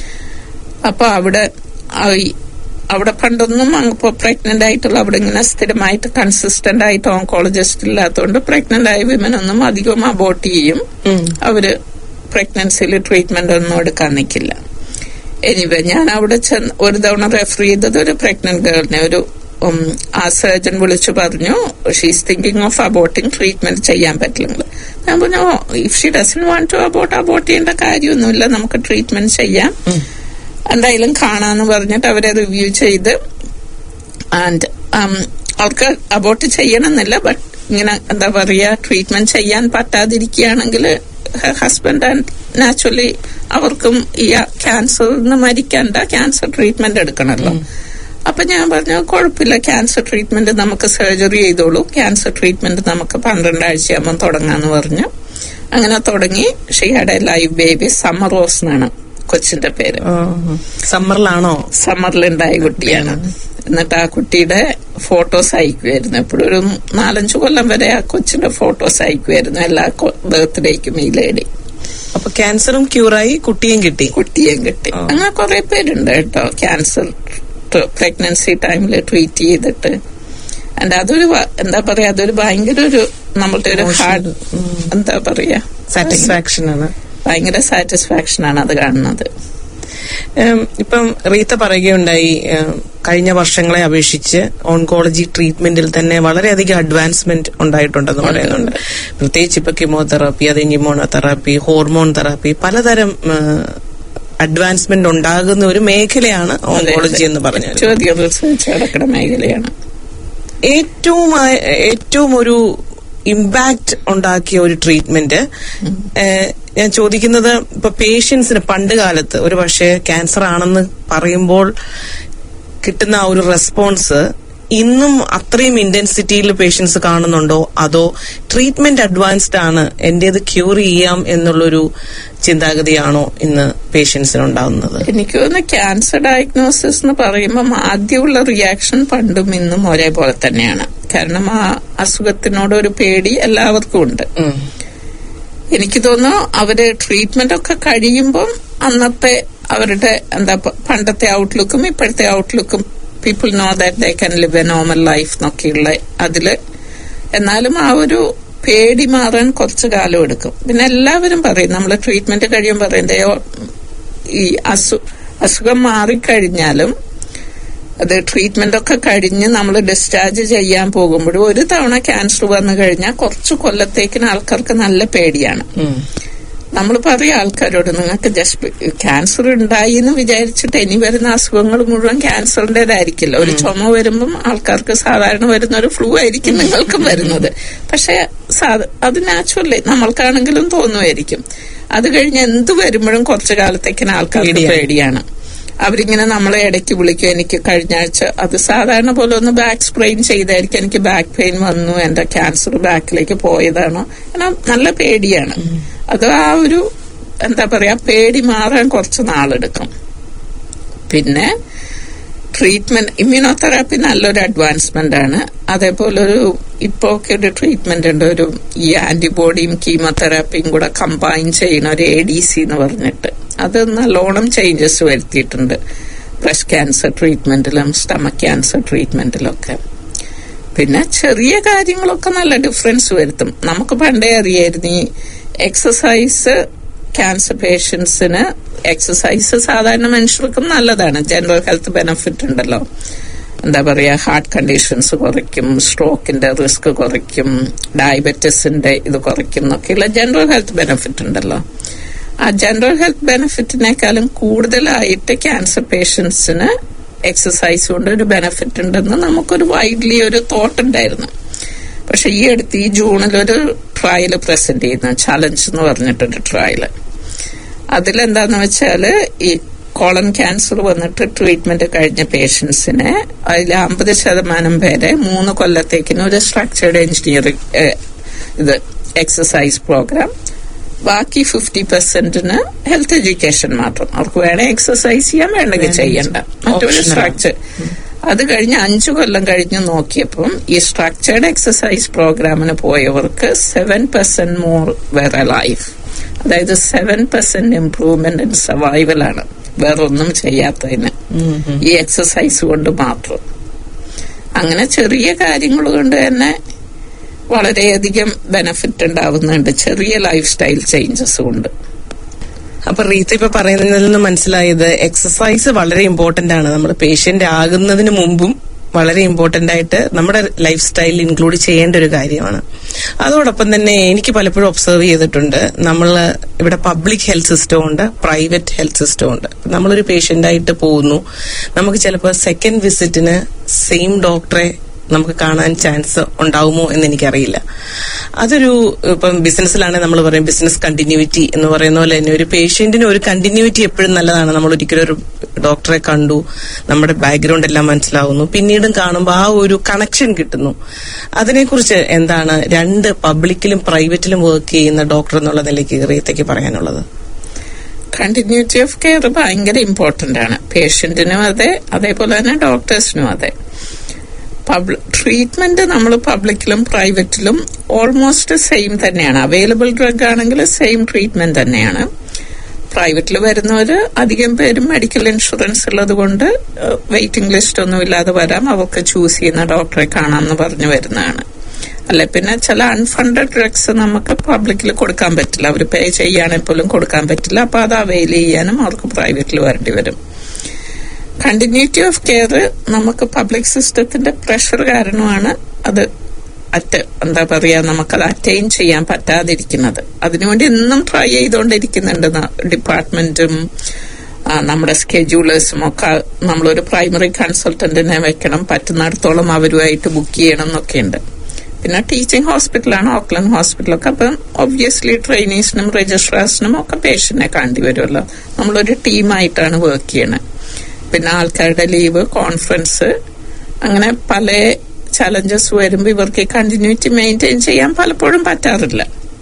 അപ്പൊ അവിടെ ആ ഈ- അവിടെ പണ്ടൊന്നും ഇപ്പൊ പ്രഗ്നന്റ് ആയിട്ടുള്ള അവിടെ ഇങ്ങനെ സ്ഥിരമായിട്ട് കൺസിസ്റ്റന്റ് ആയിട്ട് ഓങ്കോളജിസ്റ്റ് ഇല്ലാത്തതുകൊണ്ട് പ്രഗ്നന്റ് ആയ വിമൻ ഒന്നും അധികം അബോട്ട് ചെയ്യും അവര് പ്രഗ്നൻസിയിൽ ട്രീറ്റ്മെന്റ് ഒന്നും എടുക്കാൻ നിൽക്കില്ല എനിവേ ഞാൻ അവിടെ ചെന്ന് ഒരു തവണ റെഫർ ചെയ്തത് ഒരു പ്രഗ്നന്റ് ഗേളിനെ ഒരു ഉം, ആ സർജൻ വിളിച്ചു പറഞ്ഞു she's thinking of aborting treatment ചെയ്യാൻ പറ്റില്ല ഞാൻ പറഞ്ഞു if she doesn't want to abort abort ചെയ്യേണ്ട കാര്യമൊന്നുമില്ല നമുക്ക് ട്രീറ്റ്മെന്റ് ചെയ്യാം എന്തായാലും കാണാന്ന് പറഞ്ഞിട്ട് അവരെ റിവ്യൂ ചെയ്ത് ആൻഡ് അവർക്ക് അബോട്ട് ചെയ്യണമെന്നില്ല ബട്ട് ഇങ്ങനെ എന്താ പറയാ ട്രീറ്റ്മെന്റ് ചെയ്യാൻ പറ്റാതിരിക്കുകയാണെങ്കിൽ ഹസ്ബൻഡ് ആൻഡ് നാച്ചുറലി അവർക്കും ഈ ക്യാൻസറിന് മരിക്കണ്ട ക്യാൻസർ ട്രീറ്റ്മെന്റ് എടുക്കണമല്ലോ അപ്പൊ ഞാൻ പറഞ്ഞു കുഴപ്പമില്ല ക്യാൻസർ ട്രീറ്റ്മെന്റ് നമുക്ക് സർജറി ചെയ്തോളൂ ക്യാൻസർ ട്രീറ്റ്മെന്റ് നമുക്ക് പന്ത്രണ്ടാഴ്ചയാകുമ്പോൾ തുടങ്ങാന്ന് പറഞ്ഞു അങ്ങനെ തുടങ്ങി she had a live baby Summer Rose എന്നാണ് കൊച്ചിന്റെ പേര് സമ്മറിലാണോ സമ്മറിലുണ്ടായ കുട്ടിയാണ് എന്നിട്ട് ആ കുട്ടിയുടെ ഫോട്ടോസ് അയക്കുമായിരുന്നു എപ്പോഴും ഒരു നാലഞ്ചു കൊല്ലം വരെ ആ കൊച്ചിന്റെ ഫോട്ടോസ് അയക്കുമായിരുന്നു എല്ലാ ബർത്ത്ഡേക്കും ഈ ലേഡി അപ്പൊ ക്യാൻസറും ക്യൂറായി കുട്ടിയും കിട്ടി കുട്ടിയും കിട്ടി അങ്ങനെ കുറെ പേരുണ്ട് കേട്ടോ ക്യാൻസർ പ്രഗ്നൻസി ടൈമിൽ ട്രീറ്റ് ചെയ്തിട്ട് ആൻഡ് അതൊരു വ- എന്താ പറയാ അതൊരു ഭയങ്കര ഒരു നമ്മളുടെ ഒരു ഹാർഡ് എന്താ പറയാ സാറ്റിസ്ഫാക്ഷൻ ആണ് ഭയങ്കര സാറ്റിസ്ഫാക്ഷൻ ആണ് അത് കാണുന്നത് ഉം, ഇപ്പം റീത്ത പറയുകയുണ്ടായി ഉം, കഴിഞ്ഞ വർഷങ്ങളെ അപേക്ഷിച്ച് ഓൺകോളജി ട്രീറ്റ്മെന്റിൽ തന്നെ വളരെയധികം അഡ്വാൻസ്മെന്റ് ഉണ്ടായിട്ടുണ്ടെന്ന് പറയുന്നുണ്ട് പ്രത്യേകിച്ച് ഇപ്പൊ കീമോതെറാപ്പി അത് ഇമ്മ്യൂണോതെറാപ്പി ഹോർമോൺ തെറാപ്പി പലതരം അഡ്വാൻസ്മെന്റ് ഉണ്ടാകുന്ന ഒരു മേഖലയാണ് ഓൺകോളജി എന്ന് പറഞ്ഞത് ഏറ്റവും അധികം റിസർച്ച് നടക്കുന്ന മേഖലയാണ് ഏറ്റവും ആ- ഏറ്റവും ഒരു ഇമ്പാക്ട് ഉണ്ടാക്കിയ ഒരു ട്രീറ്റ്മെന്റ് ഞാൻ ചോദിക്കുന്നത് ഇപ്പൊ പേഷ്യൻസിന് പണ്ട് കാലത്ത് ഒരു പക്ഷേ ക്യാൻസർ ആണെന്ന് പറയുമ്പോൾ കിട്ടുന്ന ആ ഒരു റെസ്പോൺസ് ഇന്നും അത്രയും ഇന്റൻസിറ്റിയിൽ പേഷ്യൻസ് കാണുന്നുണ്ടോ അതോ ട്രീറ്റ്മെന്റ് അഡ്വാൻസ്ഡ് ആണ് എന്റേത് ക്യൂർ ചെയ്യാം എന്നുള്ളൊരു ചിന്താഗതിയാണോ ഇന്ന് പേഷ്യൻസിന് ഉണ്ടാകുന്നത് എനിക്ക് തോന്നുന്നു ക്യാൻസർ ഡയഗ്നോസിസ് എന്ന് പറയുമ്പം ആദ്യമുള്ള റിയാക്ഷൻ പണ്ടും ഇന്നും ഒരേപോലെ തന്നെയാണ് കാരണം ആ അസുഖത്തിനോട് ഒരു പേടി എല്ലാവർക്കും ഉണ്ട് ഉം. എനിക്ക് തോന്നുന്നു അവര് ട്രീറ്റ്മെന്റ് ഒക്കെ കഴിയുമ്പം അന്നത്തെ അവരുടെ എന്താ പ- പണ്ടത്തെ ഔട്ട്ലുക്കും ഇപ്പോഴത്തെ ഔട്ട്ലുക്കും people know that they can live a normal life എന്നൊക്കെയുള്ള അതില് എന്നാലും ആ ഒരു പേടി മാറാൻ കുറച്ച് കാലം എടുക്കും പിന്നെ എല്ലാവരും പറയും നമ്മൾ ട്രീറ്റ്മെന്റ് കഴിയുമ്പോൾ പറയും "ദേ ഓ- ഈ അസു അസുഖം മാറിക്കഴിഞ്ഞാലും അത് ട്രീറ്റ്മെന്റ് ഒക്കെ കഴിഞ്ഞ് നമ്മൾ ഡിസ്ചാർജ് ചെയ്യാൻ പോകുമ്പോഴും ഒരു തവണ ക്യാൻസർ വന്നു കഴിഞ്ഞാൽ കുറച്ച് കൊല്ലത്തേക്കിന് ആൾക്കാർക്ക് നല്ല പേടിയാണ് നമ്മൾ പറയും ആൾക്കാരോട് നിങ്ങൾക്ക് ജസ്റ്റ് ക്യാൻസർ ഉണ്ടായി എന്ന് വിചാരിച്ചിട്ട് ഇനി വരുന്ന അസുഖങ്ങൾ മുഴുവൻ ക്യാൻസറിന്റേതായിരിക്കില്ല ഒരു ചുമ വരുമ്പം ആൾക്കാർക്ക് സാധാരണ വരുന്ന ഒരു ഫ്ലൂ ആയിരിക്കും നിങ്ങൾക്കും വരുന്നത് പക്ഷെ സാധ- അത് നാച്ചുറലി നമ്മൾക്കാണെങ്കിലും തോന്നുമായിരിക്കും അത് കഴിഞ്ഞ് എന്ത് വരുമ്പോഴും കുറച്ചു കാലത്തേക്കിന് ആൾക്കാർക്ക് പേടിയാണ്. പേടിയാണ് അവരിങ്ങനെ നമ്മളെ ഇടയ്ക്ക് വിളിക്കും എനിക്ക് കഴിഞ്ഞ ആഴ്ച അത് സാധാരണ പോലെ ഒന്ന് ബാക്ക് സ്പ്രെയിൻ ചെയ്തായിരിക്കും എനിക്ക് ബാക്ക് പെയിൻ വന്നു എന്റെ ക്യാൻസർ ബാക്കിലേക്ക് പോയതാണോ കാരണം നല്ല പേടിയാണ് അത് ആ ഒരു എന്താ പറയാ പേടി മാറാൻ കുറച്ച് നാളെടുക്കും പിന്നെ ട്രീറ്റ്മെന്റ് ഇമ്മ്യൂണോതെറാപ്പി നല്ലൊരു അഡ്വാൻസ്മെന്റ് ആണ് അതേപോലെ ഒരു ഇപ്പോ ഒക്കെ ഒരു ട്രീറ്റ്മെന്റ് ഉണ്ട് ഒരു ഈ ആന്റിബോഡിയും കീമോതെറാപ്പിയും കൂടെ കമ്പൈൻ ചെയ്യുന്ന ഒരു എ ഡി സി എന്ന് പറഞ്ഞിട്ട് അത് നല്ലോണം ചേഞ്ചസ് വരുത്തിയിട്ടുണ്ട് ബ്രസ്റ്റ് ക്യാൻസർ ട്രീറ്റ്മെന്റിലും സ്റ്റമക് ക്യാൻസർ ട്രീറ്റ്മെന്റിലൊക്കെ പിന്നെ ചെറിയ കാര്യങ്ങളൊക്കെ നല്ല ഡിഫറൻസ് വരുത്തും നമുക്ക് പണ്ടേ അറിയായിരുന്നു ഈ എക്സസൈസ് ക്യാൻസർ പേഷ്യൻസിന് എക്സസൈസ് സാധാരണ മനുഷ്യർക്കും നല്ലതാണ് ജനറൽ ഹെൽത്ത് ബെനിഫിറ്റ് ഉണ്ടല്ലോ എന്താ പറയാ ഹാർട്ട് കണ്ടീഷൻസ് കുറയ്ക്കും സ്ട്രോക്കിന്റെ റിസ്ക് കുറയ്ക്കും ഡയബറ്റീസിന്റെ ഇത് കുറയ്ക്കും എന്നൊക്കെയുള്ള ജനറൽ ഹെൽത്ത് ബെനിഫിറ്റ് ഉണ്ടല്ലോ ആ ജനറൽ ഹെൽത്ത് ബെനിഫിറ്റിനേക്കാളും കൂടുതലായിട്ട് ക്യാൻസർ പേഷ്യൻസിന് എക്സസൈസ് കൊണ്ട് ഒരു ബെനിഫിറ്റ് ഉണ്ടെന്ന് നമുക്കൊരു വൈഡ്ലി ഒരു തോട്ട് ഉണ്ടായിരുന്നു പക്ഷെ ഈ അടുത്ത് ഈ ജൂണിൽ ഒരു ട്രയൽ പ്രസന്റ് ചെയ്യുന്നു ചലഞ്ച് എന്ന് പറഞ്ഞിട്ടൊരു ട്രയല് അതിലെന്താന്ന് വെച്ചാല് ഈ കോളൻ ക്യാൻസർ വന്നിട്ട് ട്രീറ്റ്മെന്റ് കഴിഞ്ഞ പേഷ്യൻസിനെ അതിൽ അമ്പത് ശതമാനം പേരെ മൂന്ന് കൊല്ലത്തേക്കിന് ഒരു സ്ട്രക്ചേർഡ് എഞ്ചിനീയറിംഗ് ഇത് എക്സസൈസ് പ്രോഗ്രാം ബാക്കി ഫിഫ്റ്റി പെർസെന്റിന് ഹെൽത്ത് എഡ്യൂക്കേഷൻ മാത്രം അവർക്ക് വേണേ എക്സസൈസ് ചെയ്യാൻ വേണ്ടെങ്കിൽ ചെയ്യണ്ട മറ്റൊരു Optional. സ്ട്രക്ചർ അത് കഴിഞ്ഞ് അഞ്ചു കൊല്ലം കഴിഞ്ഞ് നോക്കിയപ്പം ഈ സ്ട്രക്ചേർഡ് എക്സസൈസ് പ്രോഗ്രാമിന് പോയവർക്ക് സെവൻ പെർസെന്റ് മോർ വേറെ ലൈഫ് അതായത് seven percent improvement in survival ആണ് വേറൊന്നും ചെയ്യാത്തതിന് ഈ എക്സസൈസ് കൊണ്ട് മാത്രം അങ്ങനെ ചെറിയ കാര്യങ്ങൾ കൊണ്ട് തന്നെ വളരെയധികം ബെനഫിറ്റ് ഉണ്ടാവുന്നുണ്ട് ചെറിയ ലൈഫ് സ്റ്റൈൽ ചേഞ്ചസ് കൊണ്ട് അപ്പൊ റീത്ത ഇപ്പൊ പറയുന്നതിൽ നിന്ന് മനസ്സിലായത് എക്സസൈസ് വളരെ ഇമ്പോർട്ടന്റ് ആണ് നമ്മൾ പേഷ്യന്റ് ആകുന്നതിന് മുമ്പും വളരെ ഇമ്പോർട്ടന്റ് ആയിട്ട് നമ്മുടെ ലൈഫ് സ്റ്റൈലിൽ ഇൻക്ലൂഡ് ചെയ്യേണ്ട ഒരു കാര്യമാണ് അതോടൊപ്പം തന്നെ എനിക്ക് പലപ്പോഴും ഒബ്സർവ് ചെയ്തിട്ടുണ്ട് നമ്മൾ ഇവിടെ പബ്ലിക് ഹെൽത്ത് സിസ്റ്റം ഉണ്ട് പ്രൈവറ്റ് ഹെൽത്ത് സിസ്റ്റം ഉണ്ട് നമ്മളൊരു പേഷ്യന്റ് ആയിട്ട് പോകുന്നു നമുക്ക് ചിലപ്പോൾ സെക്കൻഡ് വിസിറ്റിന് സെയിം ഡോക്ടറെ നമുക്ക് കാണാൻ ചാൻസ് ഉണ്ടാവുമോ എന്ന് എനിക്കറിയില്ല അതൊരു ഇപ്പം ബിസിനസ്സിലാണെങ്കിൽ നമ്മൾ പറയും ബിസിനസ് കണ്ടിന്യൂറ്റി എന്ന് പറയുന്ന പോലെ തന്നെ ഒരു പേഷ്യന്റിന് ഒരു കണ്ടിന്യൂറ്റി എപ്പോഴും നല്ലതാണ് നമ്മൾ ഒരിക്കലും ഒരു ഡോക്ടറെ കണ്ടു നമ്മുടെ ബാക്ക്ഗ്രൗണ്ട് എല്ലാം മനസ്സിലാവുന്നു പിന്നീടും കാണുമ്പോൾ ആ ഒരു കണക്ഷൻ കിട്ടുന്നു അതിനെക്കുറിച്ച് എന്താണ് രണ്ട് പബ്ലിക്കിലും പ്രൈവറ്റിലും വർക്ക് ചെയ്യുന്ന ഡോക്ടർ എന്നുള്ള നിലയ്ക്ക് റീത്തയ്ക്ക് പറയാനുള്ളത് കണ്ടിന്യൂറ്റി ഓഫ് കെയർ ഭയങ്കര ഇമ്പോർട്ടന്റ് ആണ് പേഷ്യന്റിനും അതെ അതേപോലെ തന്നെ ഡോക്ടേഴ്സിനും അതെ ട്രീറ്റ്മെന്റ് നമ്മൾ പബ്ലിക്കിലും പ്രൈവറ്റിലും ഓൾമോസ്റ്റ് സെയിം തന്നെയാണ് അവൈലബിൾ ഡ്രഗ് ആണെങ്കിൽ സെയിം ട്രീറ്റ്മെന്റ് തന്നെയാണ് പ്രൈവറ്റിൽ വരുന്നവർ അധികം പേരും മെഡിക്കൽ ഇൻഷുറൻസ് ഉള്ളത് കൊണ്ട് വെയിറ്റിംഗ് ലിസ്റ്റ് ഒന്നും ഇല്ലാതെ വരാം അവർക്ക് ചൂസ് ചെയ്യുന്ന ഡോക്ടറെ കാണാമെന്ന് പറഞ്ഞു വരുന്നതാണ് അല്ലെ പിന്നെ ചില അൺഫണ്ടഡ് ഡ്രഗ്സ് നമുക്ക് പബ്ലിക്കിൽ കൊടുക്കാൻ പറ്റില്ല അവർ പേ ചെയ്യുകയാണെങ്കിൽ പോലും കൊടുക്കാൻ പറ്റില്ല അപ്പൊ അത് അവൈൽ ചെയ്യാനും അവർക്ക് പ്രൈവറ്റിൽ വരേണ്ടി വരും കണ്ടിന്യൂറ്റി ഓഫ് കെയർ നമുക്ക് പബ്ലിക് സിസ്റ്റത്തിന്റെ പ്രഷർ കാരണമാണ് അത് അറ്റ എന്താ പറയാ നമുക്കത് അറ്റൈൻ ചെയ്യാൻ പറ്റാതിരിക്കുന്നത് അതിനുവേണ്ടി എന്നും ട്രൈ ചെയ്തുകൊണ്ടിരിക്കുന്നുണ്ട് ഡിപ്പാർട്ട്മെന്റും നമ്മുടെ സ്കെഡ്യൂളേഴ്സും ഒക്കെ നമ്മളൊരു പ്രൈമറി കൺസൾട്ടന്റിനെ വെക്കണം പറ്റുന്നിടത്തോളം അവരുമായിട്ട് ബുക്ക് ചെയ്യണം എന്നൊക്കെയുണ്ട് പിന്നെ ടീച്ചിങ് ഹോസ്പിറ്റലാണ് ഓക്ലൻഡ് ഹോസ്പിറ്റലൊക്കെ അപ്പം ഒബ്വിയസ്ലി ട്രെയിനീസിനും രജിസ്ട്രാഴ്സിനും ഒക്കെ പേഷ്യന്റിനെ കാണേണ്ടി വരുമല്ലോ നമ്മളൊരു ടീമായിട്ടാണ് വർക്ക് ചെയ്യണത് പിന്നെ ആൾക്കാരുടെ ലീവ് കോൺഫറൻസ് അങ്ങനെ പല ചലഞ്ചസ് വരുമ്പോൾ ഇവർക്ക് കണ്ടിന്യൂറ്റി മെയിൻറ്റെയിൻ ചെയ്യാൻ പലപ്പോഴും പറ്റാറില്ല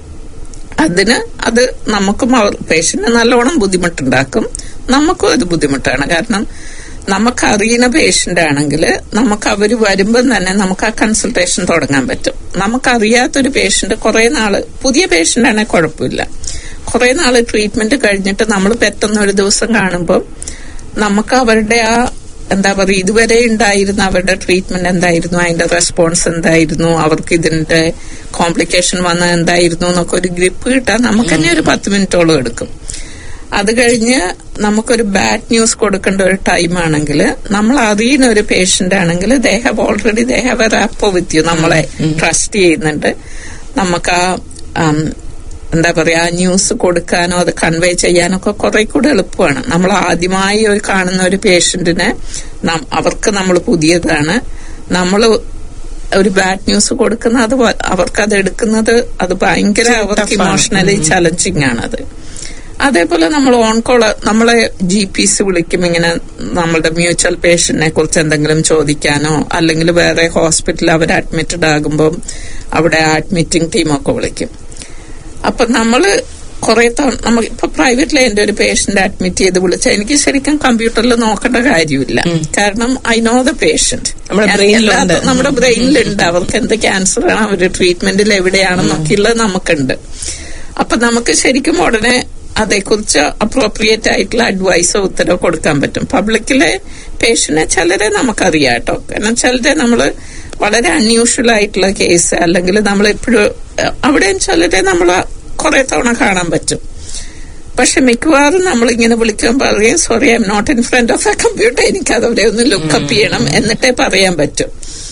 അതിന് അത് നമുക്കും പേഷ്യന്റിന് നല്ലോണം ബുദ്ധിമുട്ടുണ്ടാക്കും നമുക്കും അത് ബുദ്ധിമുട്ടാണ് കാരണം നമുക്കറിയുന്ന പേഷ്യന്റ് ആണെങ്കിൽ നമുക്ക് അവർ വരുമ്പോൾ തന്നെ നമുക്ക് ആ കൺസൾട്ടേഷൻ തുടങ്ങാൻ പറ്റും നമുക്കറിയാത്തൊരു പേഷ്യന്റ് കുറെ നാള് പുതിയ പേഷ്യന്റ് ആണെങ്കിൽ കുഴപ്പമില്ല കുറെ നാള് ട്രീറ്റ്മെന്റ് കഴിഞ്ഞിട്ട് നമ്മൾ പെട്ടെന്ന് ഒരു ദിവസം കാണുമ്പോൾ നമുക്ക് അവരുടെ ആ എന്താ പറയുക ഇതുവരെ ഉണ്ടായിരുന്ന അവരുടെ ട്രീറ്റ്മെന്റ് എന്തായിരുന്നു അതിന്റെ റെസ്പോൺസ് എന്തായിരുന്നു അവർക്ക് ഇതിന്റെ കോംപ്ലിക്കേഷൻ വന്നത് എന്തായിരുന്നു എന്നൊക്കെ ഒരു ഗ്രിപ്പ് കിട്ടാൻ നമുക്ക് തന്നെ ഒരു പത്ത് മിനിറ്റോളം എടുക്കും അത് കഴിഞ്ഞ് നമുക്കൊരു ബാഡ് ന്യൂസ് കൊടുക്കേണ്ട ഒരു ടൈം ആണെങ്കിൽ നമ്മൾ അറിയുന്ന ഒരു പേഷ്യന്റ് ആണെങ്കിൽ they have already they have a rapport with you നമ്മളെ ട്രസ്റ്റ് ചെയ്യുന്നുണ്ട് നമുക്ക് ആ എന്താ പറയാ ആ ന്യൂസ് കൊടുക്കാനോ അത് കൺവേ ചെയ്യാനോ ഒക്കെ കുറെ കൂടെ എളുപ്പമാണ് നമ്മൾ ആദ്യമായി ഒരു കാണുന്ന ഒരു പേഷ്യന്റിനെ അവർക്ക് നമ്മൾ പുതിയതാണ് നമ്മൾ ഒരു ബാഡ് ന്യൂസ് കൊടുക്കുന്ന അത് അവർക്ക് അത് എടുക്കുന്നത് അത് ഭയങ്കര അവർക്ക് ഇമോഷണലി ചലഞ്ചിങ് ആണ് അത് അതേപോലെ നമ്മൾ ഓൺ കോൾ നമ്മളെ ജി പിസ് വിളിക്കും ഇങ്ങനെ നമ്മളുടെ മ്യൂച്വൽ പേഷ്യന്റിനെ കുറിച്ച് എന്തെങ്കിലും ചോദിക്കാനോ അല്ലെങ്കിൽ വേറെ ഹോസ്പിറ്റലിൽ അവർ അഡ്മിറ്റഡ് ആകുമ്പോൾ അവിടെ അഡ്മിറ്റിംഗ് ടീമൊക്കെ വിളിക്കും അപ്പൊ നമ്മള് കുറെ തവണ നമ്മൾ ഇപ്പൊ പ്രൈവറ്റിലെ എന്റെ ഒരു പേഷ്യന്റ് അഡ്മിറ്റ് ചെയ്ത് വിളിച്ച എനിക്ക് ശരിക്കും കമ്പ്യൂട്ടറിൽ നോക്കേണ്ട കാര്യമില്ല കാരണം ഐ നോ ദ പേഷ്യന്റ് നമ്മുടെ ബ്രെയിനിലുണ്ട് അവർക്ക് എന്ത് ക്യാൻസർ ആണ് അവര് ട്രീറ്റ്മെന്റിൽ എവിടെയാണെന്നൊക്കെയുള്ളത് നമുക്കുണ്ട് അപ്പൊ നമുക്ക് ശരിക്കും ഉടനെ അതേക്കുറിച്ച് അപ്രോപ്രിയേറ്റ് ആയിട്ടുള്ള അഡ്വൈസോ ഉത്തരവോ കൊടുക്കാൻ പറ്റും പബ്ലിക്കിലെ പേഷ്യനെ ചിലരെ നമുക്കറിയാം കേട്ടോ കാരണം ചിലരെ നമ്മള് വളരെ അൺയൂഷ്വൽ ആയിട്ടുള്ള കേസ് അല്ലെങ്കിൽ നമ്മൾ എപ്പോഴും അവിടെയും ചിലരെ നമ്മൾ കുറെ തവണ കാണാൻ പറ്റും പക്ഷെ മിക്കവാറും നമ്മൾ ഇങ്ങനെ വിളിക്കാൻ പറയും sorry I am not in front of a computer എനിക്ക് അതവിടെ ഒന്ന് ലുക്കപ്പ് ചെയ്യണം എന്നിട്ടേ പറയാൻ പറ്റും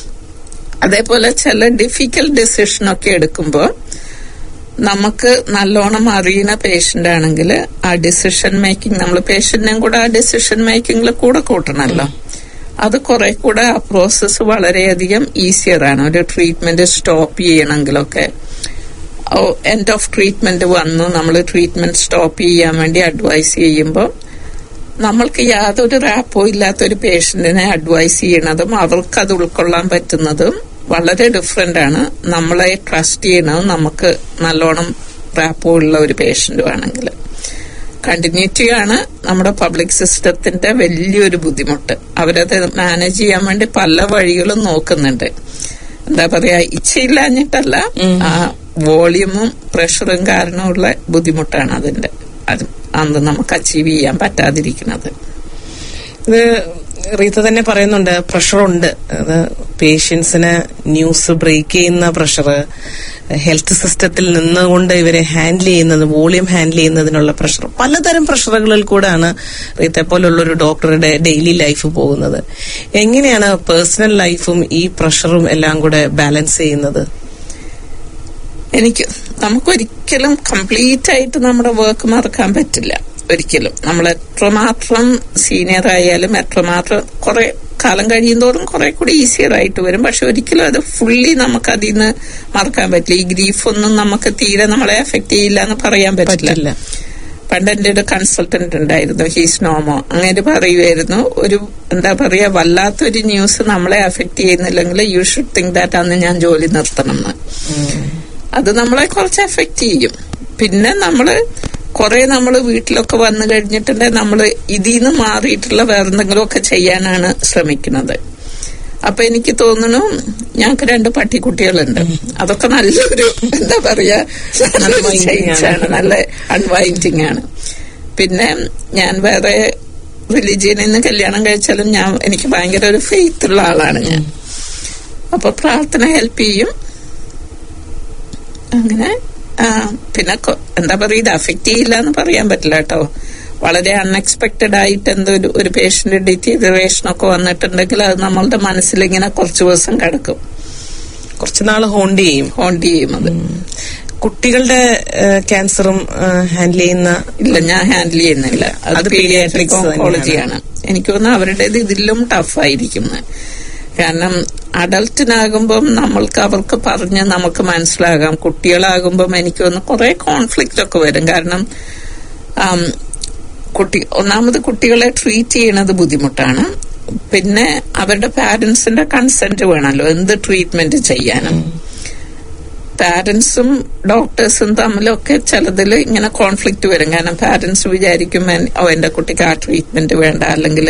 അതേപോലെ ചില ഡിഫിക്കൽട്ട് ഡിസിഷൻ ഒക്കെ എടുക്കുമ്പോൾ നമുക്ക് നല്ലോണം അറിയുന്ന പേഷ്യന്റ് ആണെങ്കിൽ ആ ഡിസിഷൻ മേക്കിംഗ് നമ്മൾ പേഷ്യന്റിനെയും കൂടെ ആ ഡിസിഷൻ മേക്കിംഗിൽ കൂടെ കൂട്ടണമല്ലോ അത് കുറെ കൂടെ ആ പ്രോസസ്സ് വളരെയധികം ഈസിയർ ആണ് ഒരു ട്രീറ്റ്മെന്റ് സ്റ്റോപ്പ് ചെയ്യണമെങ്കിലൊക്കെ എൻഡ് ഓഫ് ട്രീറ്റ്മെന്റ് വന്നു നമ്മൾ ട്രീറ്റ്മെന്റ് സ്റ്റോപ്പ് ചെയ്യാൻ വേണ്ടി അഡ്വൈസ് ചെയ്യുമ്പോൾ നമ്മൾക്ക് യാതൊരു റാപ്പോ ഇല്ലാത്ത ഒരു പേഷ്യന്റിനെ അഡ്വൈസ് ചെയ്യണതും അവർക്ക് അത് ഉൾക്കൊള്ളാൻ പറ്റുന്നതും വളരെ ഡിഫറെന്റ് ആണ് നമ്മളെ ട്രസ്റ്റ് ചെയ്യണതും നമുക്ക് നല്ലോണം റാപ്പോ ഉള്ള ഒരു പേഷ്യന്റും ആണെങ്കിൽ കണ്ടിന്യൂറ്റി ആണ് നമ്മുടെ പബ്ലിക് സിസ്റ്റത്തിന്റെ വലിയൊരു ബുദ്ധിമുട്ട് അവരത് മാനേജ് ചെയ്യാൻ വേണ്ടി പല വഴികളും നോക്കുന്നുണ്ട് എന്താ പറയാ ഇച്ഛയില്ലാഞ്ഞിട്ടല്ല ആ വോളിയമും പ്രഷറും കാരണമുള്ള ബുദ്ധിമുട്ടാണ് അതിന്റെ അത് അന്ന് നമുക്ക് അച്ചീവ് ചെയ്യാൻ പറ്റാതിരിക്കുന്നത് ഇത് റീത്ത തന്നെ പറയുന്നുണ്ട് പ്രഷറുണ്ട് അത് പേഷ്യൻസിന് ന്യൂസ് ബ്രേക്ക് ചെയ്യുന്ന പ്രഷർ ഹെൽത്ത് സിസ്റ്റത്തിൽ നിന്നുകൊണ്ട് ഇവരെ ഹാൻഡിൽ ചെയ്യുന്നത് വോളിയം ഹാൻഡിൽ ചെയ്യുന്നതിനുള്ള പ്രഷർ പലതരം പ്രഷറുകളിൽ കൂടെയാണ് റീത്തെ പോലുള്ള ഒരു ഡോക്ടറുടെ ഡെയിലി ലൈഫ് പോകുന്നത് എങ്ങനെയാണ് പേഴ്സണൽ ലൈഫും ഈ പ്രഷറും എല്ലാം കൂടെ ബാലൻസ് ചെയ്യുന്നത് എനിക്ക് നമുക്കൊരിക്കലും കംപ്ലീറ്റ് ആയിട്ട് നമ്മുടെ വർക്ക് മറക്കാൻ പറ്റില്ല ഒരിക്കലും നമ്മൾ എത്രമാത്രം സീനിയർ ആയാലും എത്രമാത്രം കുറെ കാലം കഴിയുന്തോറും കുറെ കൂടി ഈസിയർ ആയിട്ട് വരും പക്ഷെ ഒരിക്കലും അത് ഫുള്ളി നമുക്ക് അതിൽ നിന്ന് മറക്കാൻ പറ്റില്ല ഈ ഗ്രീഫ് ഒന്നും നമുക്ക് തീരെ നമ്മളെ എഫക്ട് ചെയ്യില്ല എന്ന് പറയാൻ പറ്റില്ല പറ്റില്ല പണ്ട് എന്റെ ഒരു കൺസൾട്ടന്റ് ഉണ്ടായിരുന്നു ഹീസ് നോമോ അങ്ങനെ പറയുമായിരുന്നു ഒരു എന്താ പറയാ വല്ലാത്തൊരു ന്യൂസ് നമ്മളെ അഫക്ട് ചെയ്യുന്നില്ലെങ്കിൽ യു ഷുഡ് തിങ്ക് ദാറ്റ് അന്ന് ഞാൻ ജോലി നിർത്തണം എന്ന് അത് നമ്മളെ കുറച്ച് എഫക്ട് ചെയ്യും പിന്നെ നമ്മള് കുറെ നമ്മൾ വീട്ടിലൊക്കെ വന്നു കഴിഞ്ഞിട്ടുണ്ടെങ്കിൽ നമ്മൾ ഇതിൽ നിന്ന് മാറിയിട്ടുള്ള വേറെ എന്തെങ്കിലും ഒക്കെ ചെയ്യാനാണ് ശ്രമിക്കുന്നത് അപ്പൊ എനിക്ക് തോന്നുന്നു ഞങ്ങൾക്ക് രണ്ട് പട്ടിക്കുട്ടികളുണ്ട് അതൊക്കെ നല്ലൊരു എന്താ പറയാ നല്ലൊരു Unwinding ചേഞ്ച് ആണ് ആണ്. നല്ല അൺവൈൻഡിങ് ആണ് പിന്നെ ഞാൻ വേറെ റിലിജിയനിൽ നിന്ന് കല്യാണം കഴിച്ചാലും ഞാൻ എനിക്ക് ഭയങ്കര ഒരു ഫെയ്ത്ത് ഉള്ള ആളാണ് ഞാൻ അപ്പൊ പ്രാർത്ഥന ഹെൽപ്പ് ചെയ്യും അങ്ങനെ ആ, പിന്നെ കൊ- എന്താ പറയുക ഇത് അഫക്ട് ചെയ്യില്ല എന്ന് പറയാൻ പറ്റില്ല കേട്ടോ വളരെ അൺഎക്സ്പെക്ടഡ് ആയിട്ട് എന്തൊരു ഒരു പേഷ്യന്റ് ഡിറ്റീരിയറേഷൻ ഒക്കെ വന്നിട്ടുണ്ടെങ്കിൽ അത് നമ്മളുടെ മനസ്സിൽ ഇങ്ങനെ കുറച്ച് ദിവസം കിടക്കും കുറച്ചു നാള് ഹോണ്ട് ചെയ്യും ഹോണ്ട് ചെയ്യും അത് കുട്ടികളുടെ ക്യാൻസറും ഹാൻഡിൽ ചെയ്യുന്ന ഇല്ല ഞാൻ ഹാൻഡിൽ ചെയ്യുന്നില്ല അത് അത് പീഡിയാട്രിക് pediatrics ഓങ്കോളജിയാണ് എനിക്ക് തോന്നുന്നു അവരുടേത് ഇതിലും ടഫായിരിക്കും കാരണം അഡൽട്ടിനാകുമ്പം നമ്മൾക്ക് അവർക്ക് പറഞ്ഞ് നമുക്ക് മനസ്സിലാകാം കുട്ടികളാകുമ്പം എനിക്ക് തോന്നുന്നു കുറെ കോൺഫ്ലിക്റ്റ് ഒക്കെ വരും കാരണം ആം, കുട്ടി ഒന്നാമത് കുട്ടികളെ ട്രീറ്റ് ചെയ്യണത് ബുദ്ധിമുട്ടാണ് പിന്നെ അവരുടെ പാരന്റ്സിന്റെ കൺസെന്റ് വേണമല്ലോ എന്ത് ട്രീറ്റ്മെന്റ് ചെയ്യാനും പാരന്റ്സും ഡോക്ടേഴ്സും തമ്മിലൊക്കെ ചിലതിൽ ഇങ്ങനെ കോൺഫ്ലിക്റ്റ് വരും കാരണം പാരന്റ്സ് വിചാരിക്കും "എൻ- ഓ എന്റെ കുട്ടിക്ക് ആ ട്രീറ്റ്മെന്റ് വേണ്ട അല്ലെങ്കിൽ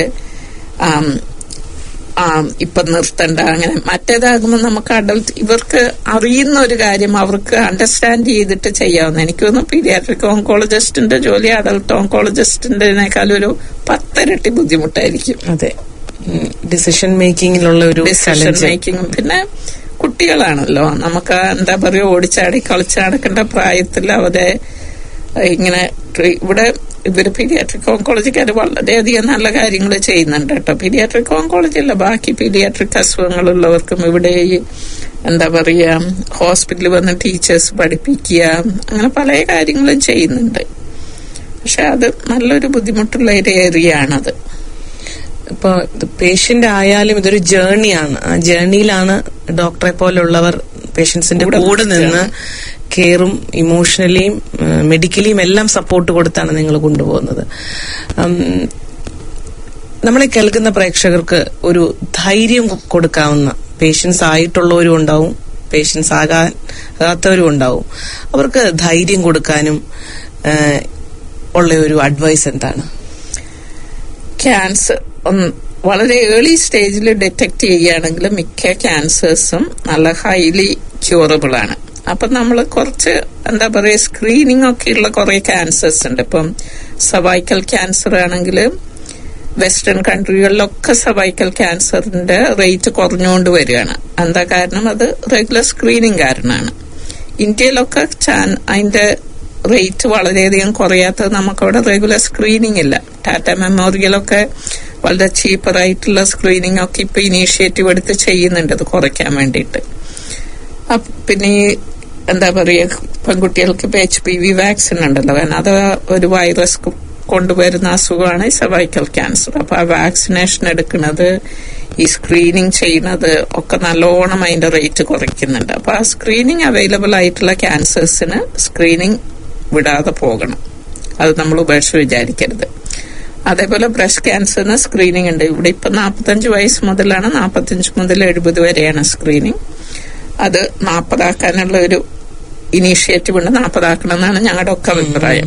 ഇപ്പൊ നിർത്തണ്ട അങ്ങനെ മറ്റേതാകുമ്പോൾ നമുക്ക് അഡൽട്ട് ഇവർക്ക് അറിയുന്ന ഒരു കാര്യം അവർക്ക് അണ്ടർസ്റ്റാൻഡ് ചെയ്തിട്ട് ചെയ്യാവുന്ന എനിക്ക് തോന്നുന്നു പീഡിയാട്രിക് ഓങ്കോളജിസ്റ്റിന്റെ ജോലി അഡൽട്ട് ഓങ്കോളജിസ്റ്റിന്റെനേക്കാൾ ഒരു പത്തിരട്ടി ബുദ്ധിമുട്ടായിരിക്കും അതെ ഡിസിഷൻ മേക്കിങ്ങിലുള്ള ഒരു ഡിസിഷൻ ചലഞ്ച് മേക്കിങ്ങും പിന്നെ കുട്ടികളാണല്ലോ നമുക്ക് എന്താ പറയുക ഓടിച്ചാടി കളിച്ചാടക്കേണ്ട പ്രായത്തിൽ അവരെ ഇങ്ങനെ ട്രീ- ഇവിടെ ഇവര് പീഡിയാട്രിക് ഓങ്കോളജിക്കാർ വളരെയധികം നല്ല കാര്യങ്ങൾ ചെയ്യുന്നുണ്ട് കേട്ടോ പീഡിയാട്രിക് ഓങ്കോളജി അല്ല ബാക്കി പീഡിയാട്രിക് അസുഖങ്ങളുള്ളവർക്കും ഇവിടെ ഈ എന്താ പറയാ ഹോസ്പിറ്റലിൽ വന്ന് ടീച്ചേഴ്സ് പഠിപ്പിക്കുക അങ്ങനെ പല കാര്യങ്ങളും ചെയ്യുന്നുണ്ട് പക്ഷെ അത് നല്ലൊരു ബുദ്ധിമുട്ടുള്ള ഒരു ഏരിയ ആണത് ഇപ്പൊ പേഷ്യന്റ് ആയാലും ഇതൊരു ജേർണിയാണ് ആ ജേർണിയിലാണ് ഡോക്ടറെ പോലുള്ളവർ പേഷ്യൻസിന്റെ കൂടെ കൂടെ നിന്ന് കെയറും ഇമോഷണലിയും മെഡിക്കലിയും എല്ലാം സപ്പോർട്ട് കൊടുത്താണ് നിങ്ങൾ കൊണ്ടുപോകുന്നത് ഉം, നമ്മളെ കേൾക്കുന്ന പ്രേക്ഷകർക്ക് ഒരു ധൈര്യം കൊ- കൊടുക്കാവുന്ന പേഷ്യൻസ് ആയിട്ടുള്ളവരും ഉണ്ടാവും പേഷ്യൻസ് ആകാൻ ആകാത്തവരും ഉണ്ടാവും അവർക്ക് ധൈര്യം കൊടുക്കാനും ഏഹ്, ഉള്ള ഒരു അഡ്വൈസ് എന്താണ് ക്യാൻസർ വളരെ ഏർലി സ്റ്റേജിൽ ഡിറ്റക്ട് ചെയ്യുകയാണെങ്കിൽ മിക്ക ക്യാൻസേഴ്സും നല്ല ഹൈലി ക്യൂറബിൾ ആണ് അപ്പൊ നമ്മൾ കുറച്ച് എന്താ പറയുക സ്ക്രീനിങ് ഒക്കെ ഉള്ള കുറെ ക്യാൻസേഴ്സ് ഉണ്ട് ഇപ്പം സർവൈക്കൽ ക്യാൻസർ ആണെങ്കിൽ വെസ്റ്റേൺ കൺട്രികളിലൊക്കെ സർവൈക്കൽ ക്യാൻസറിന്റെ റേറ്റ് കുറഞ്ഞുകൊണ്ട് വരികയാണ് എന്താ കാരണം അത് റെഗുലർ സ്ക്രീനിങ് കാരണമാണ് ഇന്ത്യയിലൊക്കെ ചാൻ- അതിന്റെ റേറ്റ് വളരെയധികം കുറയാത്തത് നമുക്കവിടെ റെഗുലർ സ്ക്രീനിങ് ഇല്ല ടാറ്റ മെമ്മോറിയലൊക്കെ വളരെ ചീപ്പർ ആയിട്ടുള്ള സ്ക്രീനിങ് ഒക്കെ ഇപ്പൊ ഇനീഷ്യേറ്റീവ് എടുത്ത് ചെയ്യുന്നുണ്ട് അത് കുറയ്ക്കാൻ വേണ്ടിയിട്ട് അപ്പ- പിന്നെ ഈ എന്താ പറയുക പെൺകുട്ടികൾക്ക് ഇപ്പൊ എച്ച് പി വി വാക്സിൻ ഉണ്ടല്ലോ കാരണം അത് ഒരു വൈറസ് കൊ- കൊണ്ടുവരുന്ന അസുഖമാണ് ഈ സർവൈക്കൽ ക്യാൻസർ അപ്പൊ ആ വാക്സിനേഷൻ എടുക്കുന്നത് ഈ സ്ക്രീനിങ് ചെയ്യുന്നത് ഒക്കെ നല്ലോണം അതിന്റെ റേറ്റ് കുറയ്ക്കുന്നുണ്ട് അപ്പൊ ആ സ്ക്രീനിങ് അവൈലബിൾ ആയിട്ടുള്ള ക്യാൻസേഴ്സിന് സ്ക്രീനിങ് വിടാതെ പോകണം അത് നമ്മൾ ഉപേക്ഷ വിചാരിക്കരുത് അതേപോലെ ബ്രസ്റ്റ് ക്യാൻസറിന് സ്ക്രീനിങ് ഉണ്ട് ഇവിടെ ഇപ്പൊ നാൽപ്പത്തഞ്ച് വയസ്സ് മുതലാണ് നാൽപ്പത്തഞ്ച് മുതൽ എഴുപത് വരെയാണ് സ്ക്രീനിങ് അത് നാൽപ്പതാക്കാനുള്ള ഒരു ഇനീഷ്യേറ്റീവ് ഉണ്ട് നാൽപ്പതാക്കണം എന്നാണ് ഞങ്ങളുടെ ഒക്കെ അഭിപ്രായം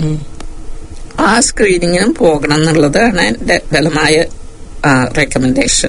ആ സ്ക്രീനിങ്ങിനും പോകണം എന്നുള്ളതാണ് എന്റെ ബലമായ റെക്കമെൻഡേഷൻ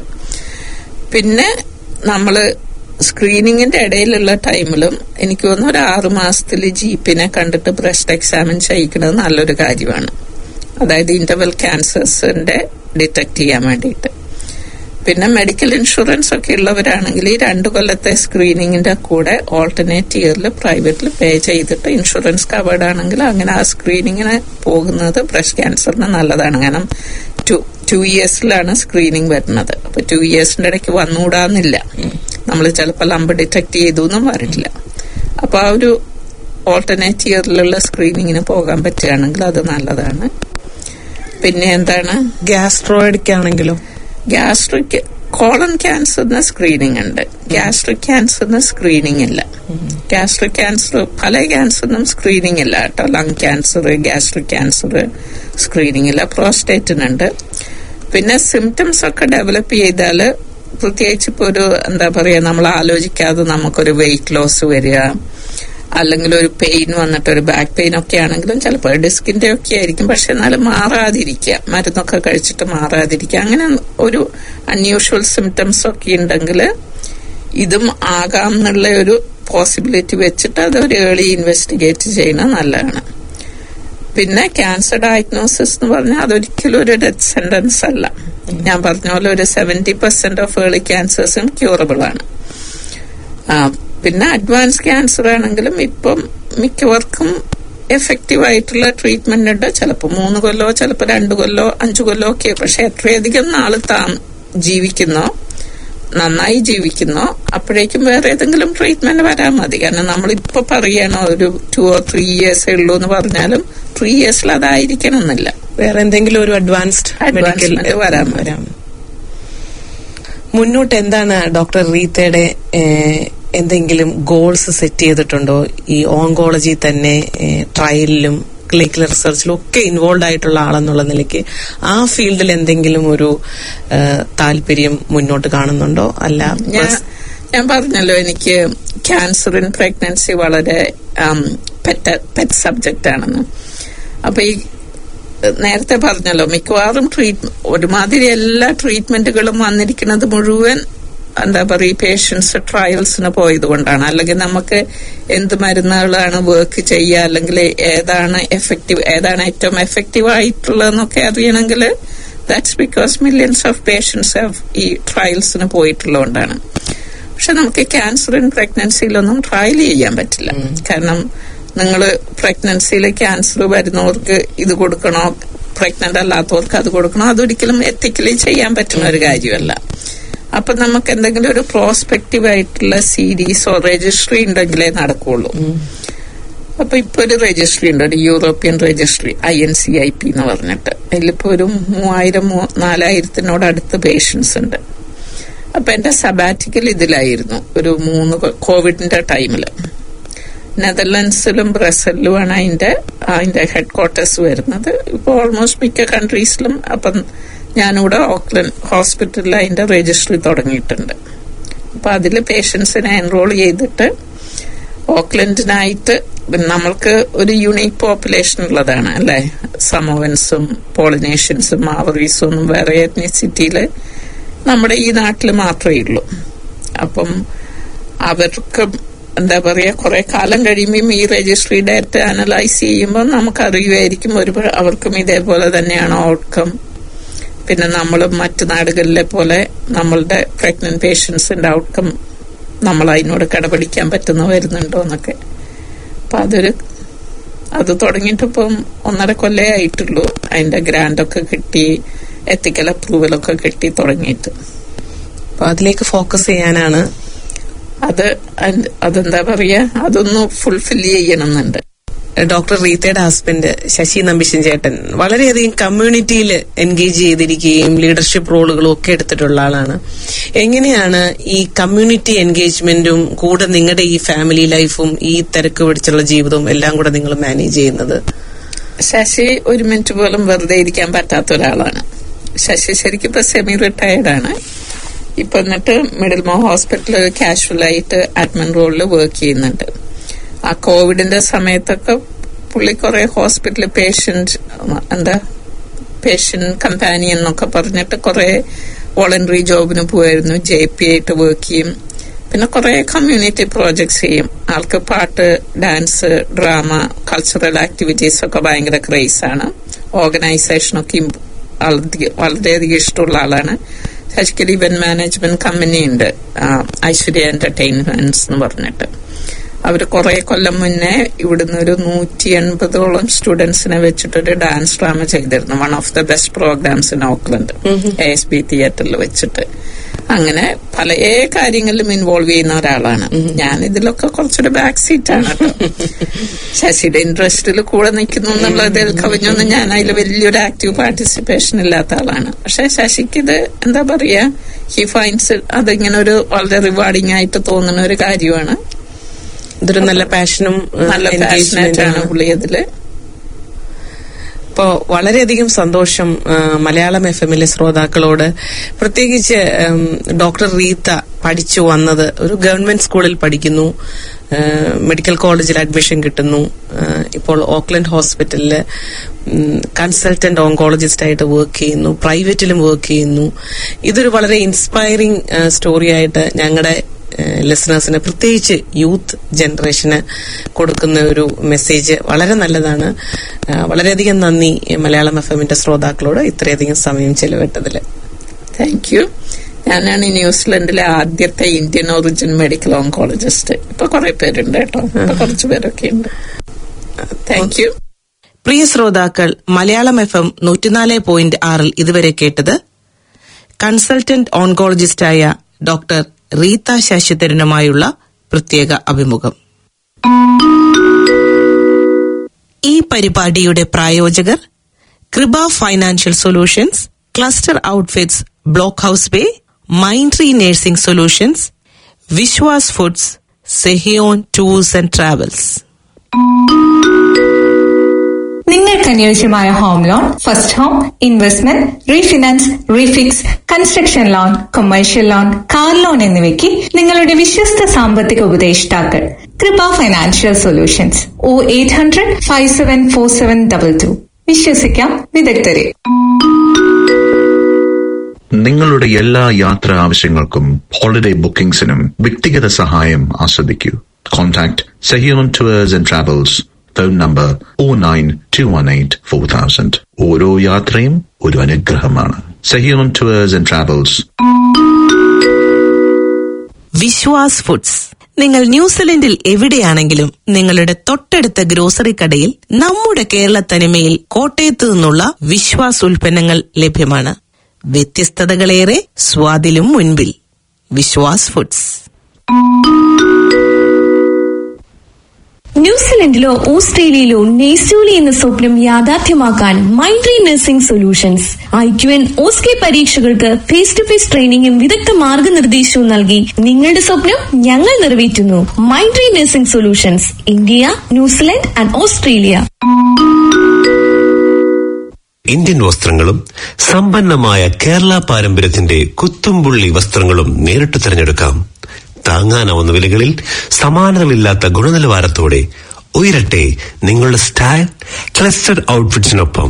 പിന്നെ നമ്മള് സ്ക്രീനിങ്ങിന്റെ ഇടയിലുള്ള ടൈമിലും എനിക്ക് തോന്നുന്നു ഒരു ആറു മാസത്തിൽ ജീപ്പിനെ കണ്ടിട്ട് ബ്രസ്റ്റ് എക്സാമിൻ ചെയ്യിക്കുന്നത് നല്ലൊരു കാര്യമാണ് അതായത് ഇന്റർവെൽ ക്യാൻസേഴ്സിന്റെ ഡിറ്റക്ട് ചെയ്യാൻ വേണ്ടിയിട്ട് പിന്നെ മെഡിക്കൽ ഇൻഷുറൻസ് ഒക്കെ ഉള്ളവരാണെങ്കിൽ ഈ രണ്ടു കൊല്ലത്തെ സ്ക്രീനിങ്ങിന്റെ കൂടെ ഓൾട്ടർനേറ്റ് ഇയറിൽ പ്രൈവറ്റിൽ പേ ചെയ്തിട്ട് ഇൻഷുറൻസ് കവേർഡ് ആണെങ്കിൽ അങ്ങനെ ആ സ്ക്രീനിങ്ങിന് പോകുന്നത് ബ്രസ്റ്റ് ക്യാൻസറിന് നല്ലതാണ് കാരണം ടു ടു ഇയേഴ്സിലാണ് സ്ക്രീനിങ് വരുന്നത് അപ്പൊ ടു ഇയേഴ്സിന്റെ ഇടയ്ക്ക് വന്നുകൂടാന്നില്ല നമ്മൾ ചിലപ്പോൾ ലംബ് ഡിറ്റക്ട് ചെയ്തു എന്നും വരില്ല അപ്പൊ ആ ഒരു ഓൾട്ടർനേറ്റ് ഇയറിലുള്ള സ്ക്രീനിങ്ങിന് പോകാൻ പറ്റുകയാണെങ്കിൽ അത് നല്ലതാണ് പിന്നെ എന്താണ് ഗ്യാസ്ട്രോയിഡിക് ആണെങ്കിലോ ഗ്യാസ്ട്രിക് കോളൻ ക്യാൻസറിന് സ്ക്രീനിങ് ഉണ്ട് ഗ്യാസ്ട്രിക് ക്യാൻസറിന് സ്ക്രീനിങ് ഇല്ല ഗ്യാസ്ട്രിക് ക്യാൻസർ പല ക്യാൻസറിനും സ്ക്രീനിങ് ഇല്ല കേട്ടോ lung cancer gastric cancer screening ഇല്ല പ്രോസ്റ്റേറ്റിനുണ്ട് പിന്നെ സിംറ്റംസ് ഒക്കെ ഡെവലപ്പ് ചെയ്താൽ പ്രത്യേകിച്ച് ഇപ്പോൾ ഒരു എന്താ പറയുക നമ്മൾ ആലോചിക്കാതെ നമുക്കൊരു വെയിറ്റ് ലോസ് വരിക അല്ലെങ്കിൽ ഒരു പെയിൻ വന്നിട്ട് ഒരു ബാക്ക് പെയിൻ ഒക്കെ ആണെങ്കിലും ചിലപ്പോൾ ഡിസ്കിന്റെ ഒക്കെ ആയിരിക്കും പക്ഷെ എന്നാലും മാറാതിരിക്കുക മരുന്നൊക്കെ കഴിച്ചിട്ട് മാറാതിരിക്കുക അങ്ങനെ ഒരു അൺയൂഷ്വൽ സിംറ്റംസ് ഒക്കെ ഉണ്ടെങ്കിൽ ഇതും ആകാം എന്നുള്ള ഒരു പോസിബിലിറ്റി വെച്ചിട്ട് അത് ഒരു ഏർലി ഇൻവെസ്റ്റിഗേറ്റ് ചെയ്യുന്നത് നല്ലതാണ് പിന്നെ ക്യാൻസർ ഡയഗ്നോസിസ് എന്ന് പറഞ്ഞാൽ അതൊരിക്കലും ഒരു ഡെത്ത് സെന്റൻസ് അല്ല ഞാൻ പറഞ്ഞ പോലെ ഒരു സെവന്റി പെർസെന്റ് ഓഫ് ഏർലി ക്യാൻസേഴ്സും ക്യൂറബിൾ ആണ് ആ, പിന്നെ അഡ്വാൻസ് ക്യാൻസർ ആണെങ്കിലും ഇപ്പം മിക്കവർക്കും എഫക്റ്റീവ് ആയിട്ടുള്ള ട്രീറ്റ്മെന്റ് ഉണ്ട് ചിലപ്പോൾ മൂന്ന് കൊല്ലോ ചിലപ്പോൾ രണ്ട് കൊല്ലോ അഞ്ചു കൊല്ലോ ഒക്കെ പക്ഷെ എത്രയധികം നാള് താൻ ജീവിക്കുന്നോ നന്നായി ജീവിക്കുന്നോ അപ്പോഴേക്കും വേറെ ഏതെങ്കിലും ട്രീറ്റ്മെന്റ് വരാൻ മതി കാരണം നമ്മളിപ്പോ പറയണോ ഒരു ടു ഓർ ത്രീ ഇയേഴ്സേ ഉള്ളൂ എന്ന് പറഞ്ഞാലും ത്രീ ഇയേഴ്സിൽ അതായിരിക്കണം എന്നില്ല വേറെ എന്തെങ്കിലും ഒരു അഡ്വാൻസ്ഡ് മെഡിക്കൽ Advancement വരാൻ മതി. വരാം മുന്നോട്ട് എന്താണ് ഡോക്ടർ റീത്തയുടെ ഏഹ്, എന്തെങ്കിലും ഗോൾസ് സെറ്റ് ചെയ്തിട്ടുണ്ടോ ഈ ഓങ്കോളജി തന്നെ ട്രയലിലും ക്ലിനിക്കൽ റിസർച്ചിലും ഒക്കെ ഇൻവോൾവ് ആയിട്ടുള്ള ആളെന്നുള്ള നിലയ്ക്ക് ആ ഫീൽഡിൽ എന്തെങ്കിലും ഒരു ഏഹ്, താല്പര്യം മുന്നോട്ട് കാണുന്നുണ്ടോ അല്ല ഞാൻ ഞാൻ പറഞ്ഞല്ലോ എനിക്ക് ക്യാൻസർ ഇൻ പ്രഗ്നൻസി വളരെ പെറ്റ് പെറ്റ് സബ്ജക്റ്റ് ആണെന്ന് അപ്പൊ ഈ നേരത്തെ പറഞ്ഞല്ലോ മിക്കവാറും ട്രീറ്റ് ഒരുമാതിരി എല്ലാ ട്രീറ്റ്മെന്റുകളും വന്നിരിക്കുന്നത് മുഴുവൻ എന്താ പറയുക പേഷ്യൻസ് ട്രയൽസിന് പോയത് കൊണ്ടാണ് അല്ലെങ്കിൽ നമുക്ക് എന്ത് മരുന്നുകളാണ് വർക്ക് ചെയ്യുക അല്ലെങ്കിൽ ഏതാണ് എഫക്റ്റീവ് ഏതാണ് ഏറ്റവും എഫക്റ്റീവ് ആയിട്ടുള്ളതെന്നൊക്കെ അറിയണമെങ്കിൽ that's because millions of patients ഈ ട്രയൽസിന് പോയിട്ടുള്ളതുകൊണ്ടാണ് പക്ഷെ നമുക്ക് ക്യാൻസർ ഇൻ പ്രഗ്നൻസിയിലൊന്നും ട്രയൽ ചെയ്യാൻ പറ്റില്ല കാരണം നിങ്ങൾ പ്രഗ്നൻസിയിൽ ക്യാൻസർ വരുന്നവർക്ക് ഇത് കൊടുക്കണോ പ്രഗ്നന്റ് അല്ലാത്തവർക്ക് അത് കൊടുക്കണോ അതൊരിക്കലും എത്തിക്കലി ചെയ്യാൻ പറ്റുന്ന ഒരു കാര്യമല്ല അപ്പൊ നമുക്ക് എന്തെങ്കിലും ഒരു പ്രോസ്പെക്റ്റീവ് ആയിട്ടുള്ള സീരീസോ രജിസ്ട്രി ഉണ്ടെങ്കിലേ നടക്കുള്ളൂ അപ്പൊ ഇപ്പൊ ഒരു രജിസ്ട്രി ഉണ്ട് ഒരു European registry I N C I P എന്ന് പറഞ്ഞിട്ട് അതിലിപ്പോ ഒരു മൂവായിരം മൂ- നാലായിരത്തിനോട് അടുത്ത് പേഷ്യൻസ് ഉണ്ട് അപ്പൊ എന്റെ സബാറ്റിക്കൽ ഇതിലായിരുന്നു ഒരു മൂന്ന് കൊ- കോവിഡിന്റെ ടൈമില് നെതർലൻഡ്സിലും ബ്രസലിലുമാണ് അതിന്റെ അതിന്റെ ഹെഡ് ക്വാർട്ടേഴ്സ് വരുന്നത് ഇപ്പോൾ ഓൾമോസ്റ്റ് മിക്ക കൺട്രീസിലും അപ്പം ഞാനിവിടെ ഓക്ലൻഡ് ഹോസ്പിറ്റലിൽ അതിന്റെ രജിസ്ട്രി തുടങ്ങിയിട്ടുണ്ട് അപ്പൊ അതിൽ പേഷ്യൻസിനെ എൻറോൾ ചെയ്തിട്ട് ഓക്ലൻഡിനായിട്ട് നമ്മൾക്ക് ഒരു യുണീക് പോപ്പുലേഷൻ ഉള്ളതാണ് അല്ലെ സമോവൻസും പോളിനേഷ്യൻസും മാവറീസും ഒന്നും വേറെ എത്നിസിറ്റിയില് നമ്മുടെ ഈ നാട്ടിൽ മാത്രമേ ഉള്ളൂ അപ്പം അവർക്ക് എന്താ പറയാ കുറെ കാലം കഴിയുമ്പോൾ ഈ രജിസ്ട്രി ഡാറ്റ അനലൈസ് ചെയ്യുമ്പോൾ നമുക്ക് അറിയുമായിരിക്കും ഒരു അവർക്കും ഇതേപോലെ തന്നെയാണ് ഔട്ട്കം പിന്നെ നമ്മൾ മറ്റു നാടുകളിലെ പോലെ നമ്മളുടെ പ്രഗ്നന്റ് പേഷ്യൻസിന്റെ ഔട്ട്കം നമ്മൾ അതിനോട് കടപിടിക്കാൻ പറ്റുന്ന വരുന്നുണ്ടോ എന്നൊക്കെ അപ്പൊ അതൊരു അത് തുടങ്ങിയിട്ട് ഇപ്പം ഒന്നര കൊല്ലേ ആയിട്ടുള്ളൂ അതിന്റെ ഗ്രാൻഡ് ഒക്കെ കിട്ടി എത്തിക്കൽ അപ്രൂവലൊക്കെ കിട്ടി തുടങ്ങിയിട്ട് അപ്പൊ അതിലേക്ക് ഫോക്കസ് ചെയ്യാനാണ് അത് അൻ- അതെന്താ പറയാ അതൊന്ന് ഫുൾഫിൽ ചെയ്യണമെന്നുണ്ട് ഡോക്ടർ റീത്തയുടെ ഹസ്ബൻഡ് ശശി നമ്പിശൻ ചേട്ടൻ വളരെയധികം കമ്മ്യൂണിറ്റിയിൽ എൻഗേജ് ചെയ്തിരിക്കുകയും ലീഡർഷിപ്പ് റോളുകളും ഒക്കെ എടുത്തിട്ടുള്ള ആളാണ് എങ്ങനെയാണ് ഈ കമ്മ്യൂണിറ്റി എൻഗേജ്മെന്റും കൂടെ നിങ്ങളുടെ ഈ ഫാമിലി ലൈഫും ഈ തിരക്ക് പിടിച്ചുള്ള ജീവിതവും എല്ലാം കൂടെ നിങ്ങൾ മാനേജ് ചെയ്യുന്നത് ശശി ഒരു മിനിറ്റ് പോലും വെറുതെ ഇരിക്കാൻ പറ്റാത്ത ഒരാളാണ് ശശി ശരിക്കും ഇപ്പൊ സെമി റിട്ടയർഡ് ആണ് ഇപ്പൊ എന്നിട്ട് മിഡിൽ മോ ഹോസ്പിറ്റലിൽ കാഷ്വൽ ആയിട്ട് അഡ്മിൻ റോളിൽ വർക്ക് ചെയ്യുന്നുണ്ട് ആ കോവിഡിന്റെ സമയത്തൊക്കെ പുള്ളി കുറെ ഹോസ്പിറ്റലിൽ പേഷ്യന്റ് എന്താ പേഷ്യന്റ് കമ്പാനിയൻ എന്നൊക്കെ പറഞ്ഞിട്ട് കുറെ വോളണ്ടറി ജോബിന് പോയിരുന്നു ജെ പി ആയിട്ട് വർക്ക് ചെയ്യും പിന്നെ കുറെ കമ്മ്യൂണിറ്റി പ്രോജക്ട്സ് ചെയ്യും ആൾക്ക് പാട്ട് ഡാൻസ് ഡ്രാമ കൾച്ചറൽ ആക്ടിവിറ്റീസ് ഒക്കെ ഭയങ്കര ക്രേസ് ആണ് ഓർഗനൈസേഷനൊക്കെ ഇം- വളരെയധികം വളരെയധികം ഇഷ്ടമുള്ള ആളാണ് ശശിക്കൽ ഇവന്റ് മാനേജ്മെന്റ് കമ്പനി ഉണ്ട് ആ, ഐശ്വര്യ എന്റർടൈൻമെന്റ്സ് എന്ന് പറഞ്ഞിട്ട് അവർ കുറെ കൊല്ലം മുന്നേ ഇവിടുന്ന് ഒരു നൂറ്റി എൺപതോളം സ്റ്റുഡൻസിനെ വെച്ചിട്ടൊരു ഡാൻസ് ഡ്രാമ ചെയ്തിരുന്നു one of the best programmes in Auckland A S B തിയേറ്ററിൽ വെച്ചിട്ട് അങ്ങനെ പല കാര്യങ്ങളിലും ഇൻവോൾവ് ചെയ്യുന്ന ഒരാളാണ് ഞാൻ ഇതിലൊക്കെ കുറച്ചൊരു ബാക്ക് സീറ്റ് ആണ് കേട്ടോ ശശിയുടെ ഇൻട്രസ്റ്റിൽ കൂടെ നിൽക്കുന്നു എന്നുള്ളതിൽ കവിഞ്ഞൊന്നും ഞാൻ അതിൽ വലിയൊരു ആക്റ്റീവ് പാർട്ടിസിപ്പേഷൻ ഇല്ലാത്ത ആളാണ് പക്ഷെ ശശിക്ക് ഇത് എന്താ പറയാ ഹി ഫൈൻസ് അതിങ്ങനെ ഒരു വളരെ റിവാർഡിംഗ് ആയിട്ട് തോന്നുന്ന ഒരു കാര്യമാണ് ഇതൊരു നല്ല പാഷനും നല്ല പാഷനേറ്റ് ആണ് പുള്ളി അതില് ഇപ്പോ വളരെയധികം സന്തോഷം ആ, മലയാളം എഫ് എമ്മിലെ ശ്രോതാക്കളോട് പ്രത്യേകിച്ച് ഉം, ഡോക്ടർ റീത്ത പഠിച്ചു വന്നത് ഒരു ഗവൺമെന്റ് സ്കൂളിൽ പഠിക്കുന്നു ആ, മെഡിക്കൽ കോളേജിൽ അഡ്മിഷൻ കിട്ടുന്നു ആ, ഇപ്പോൾ ഓക്ലൻഡ് ഹോസ്പിറ്റലിൽ കൺസൾട്ടന്റ് ഓങ്കോളജിസ്റ്റ് ആയിട്ട് വർക്ക് ചെയ്യുന്നു പ്രൈവറ്റിലും വർക്ക് ചെയ്യുന്നു ഇതൊരു വളരെ ഇൻസ്പയറിംഗ് സ്റ്റോറി ആയിട്ട് ഞങ്ങളുടെ ലിസണേഴ്സിന് പ്രത്യേകിച്ച് യൂത്ത് ജനറേഷന് കൊടുക്കുന്ന ഒരു മെസ്സേജ് വളരെ നല്ലതാണ് ആ, വളരെയധികം നന്ദി മലയാളം എഫ് എമ്മിന്റെ ശ്രോതാക്കളോട് ഇത്രയധികം സമയം ചെലവിട്ടതിൽ താങ്ക് യു ഞാനാണ് ഈ ന്യൂസിലൻഡിലെ ആദ്യത്തെ ഇന്ത്യൻ ഒറിജിൻ മെഡിക്കൽ ഓങ്കോളജിസ്റ്റ് ഇപ്പൊ കുറെ പേരുണ്ട് കേട്ടോ ഇപ്പൊ കുറച്ച് പേരൊക്കെ ഉണ്ട് താങ്ക് യു പ്രിയ ശ്രോതാക്കൾ മലയാളം എഫ് എം നൂറ്റിനാല് പോയിന്റ് ആറിൽ ഇതുവരെ കേട്ടത് കൺസൾട്ടന്റ് ഓൺകോളജിസ്റ്റായ ഡോക്ടർ റീത്ത ശശിധരനുമായുള്ള പ്രത്യേക അഭിമുഖം ഈ പരിപാടിയുടെ പ്രായോജകർ കൃപ financial solutions cluster outfits block house bay മൈൻട്രി nursing solutions Viswas foods Sehion tours and travels നിങ്ങൾക്ക് അനുയോജ്യമായ home loan first home investment refinance refix construction loan commercial loan car loan എന്നിവയ്ക്ക് നിങ്ങളുടെ വിശ്വസ്ത സാമ്പത്തിക ഉപദേഷ്ടാക്കൾ കൃപ financial solutions O eight hundred five seven four seven double two വിശ്വസിക്കാം വിദഗ്ധരെ നിങ്ങളുടെ എല്ലാ യാത്രാ ആവശ്യങ്ങൾക്കും ഹോളിഡേ ബുക്കിംഗ്സിനും വ്യക്തിഗത സഹായം ആസ്വദിക്കൂ contact Sehion towards and travels phone number o nine two one eight four thousand ഓരോ യാത്രയും ഒരു അനുഗ്രഹമാണ് സഹിയോൺ towards and travels Vishwas foods നിങ്ങൾ ന്യൂസിലൻഡിൽ എവിടെയാണെങ്കിലും നിങ്ങളുടെ തൊട്ടടുത്ത ഗ്രോസറി കടയിൽ നമ്മുടെ കേരള തനിമയിൽ കോട്ടയത്ത് നിന്നുള്ള വിശ്വാസ് ഉൽപ്പന്നങ്ങൾ ലഭ്യമാണ് വ്യത്യസ്തതകളേറെ സ്വാദിലും മുൻപിൽ വിശ്വാസ് ഫുഡ്സ് ന്യൂസിലൻഡിലോ ഓസ്ട്രേലിയയിലോ നെയ്സൂലി എന്ന സ്വപ്നം യാഥാർത്ഥ്യമാക്കാൻ മൈൻഡ്രി nursing solutions I Q N OSCE പരീക്ഷകൾക്ക് ഫേസ് ടു ഫേസ് ട്രെയിനിങ്ങും വിദഗ്ധ മാർഗനിർദ്ദേശവും നൽകി നിങ്ങളുടെ സ്വപ്നം ഞങ്ങൾ നിറവേറ്റുന്നു മൈൻഡ്രി nursing solutions India New Zealand and Australia Indian വസ്ത്രങ്ങളും സമ്പന്നമായ കേരള പാരമ്പര്യത്തിന്റെ കുത്തുംപുള്ളി വസ്ത്രങ്ങളും നേരിട്ട് തിരഞ്ഞെടുക്കാം താങ്ങാനാവുന്ന വിലകളിൽ സമാനതകളില്ലാത്ത ഗുണനിലവാരത്തോടെ ഉയരട്ടെ നിങ്ങളുടെ സ്റ്റൈൽ ക്ലസ്റ്റർ ഔട്ട്ഫിറ്റ്സിനൊപ്പം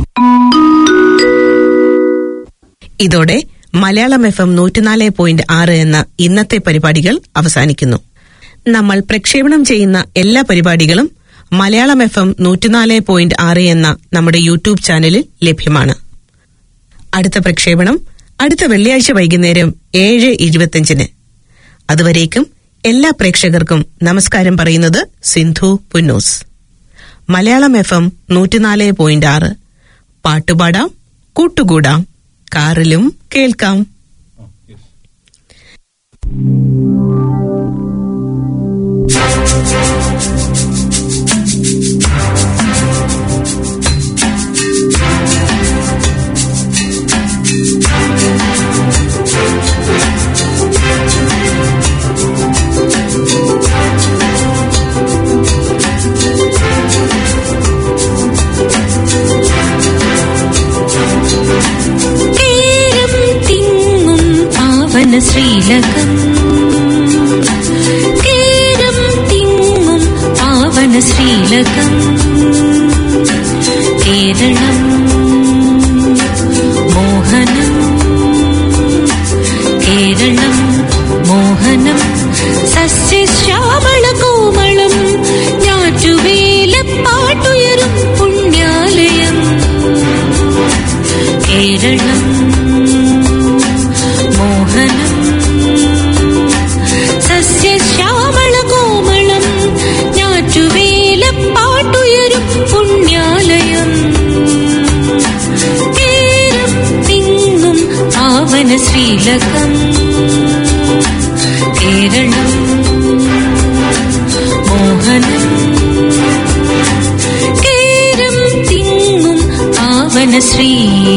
ഇതോടെ മലയാളം എഫ് എം നൂറ്റിനാല് പോയിന്റ് ആറ് എന്ന ഇന്നത്തെ പരിപാടികൾ അവസാനിക്കുന്നു നമ്മൾ പ്രക്ഷേപണം ചെയ്യുന്ന എല്ലാ പരിപാടികളും മലയാളം എഫ് എം നൂറ്റിനാല് പോയിന്റ് ആറ് എന്ന നമ്മുടെ യൂട്യൂബ് ചാനലിൽ ലഭ്യമാണ് അടുത്ത പ്രക്ഷേപണം അടുത്ത വെള്ളിയാഴ്ച വൈകുന്നേരം ഏഴ് ഇരുപത്തിയഞ്ചിന് അതുവരേക്കും എല്ലാ പ്രേക്ഷകർക്കും നമസ്കാരം പറയുന്നത് സിന്ധു പുന്നൂസ് മലയാളം എഫ് എം നൂറ്റിനാല് പോയിന്റ് ആറ് പാട്ടുപാടാം കൂട്ടുകൂടാം കാറിലും കേൾക്കാം കേരം തിങ്ങും പാവന ശ്രീലകം കേരം തിങ്ങും പാവന ശ്രീലകം കേരളം മോഹനം കേരളം മോഹനം സസ്യശ്യാമള കോമളം ഞാറ്റുവേല പാട്ടുയരും പുണ്യാലയം കേരളം മോഹനം സസ്യശ്യാമള കോമളം ഞാറ്റുവേല പാട്ടുയരും പുണ്യാലയം കേരം തിങ്ങും പാവന ശ്രീലകം കേരളം മോഹനം കേരം തിങ്ങും പാവന ശ്രീ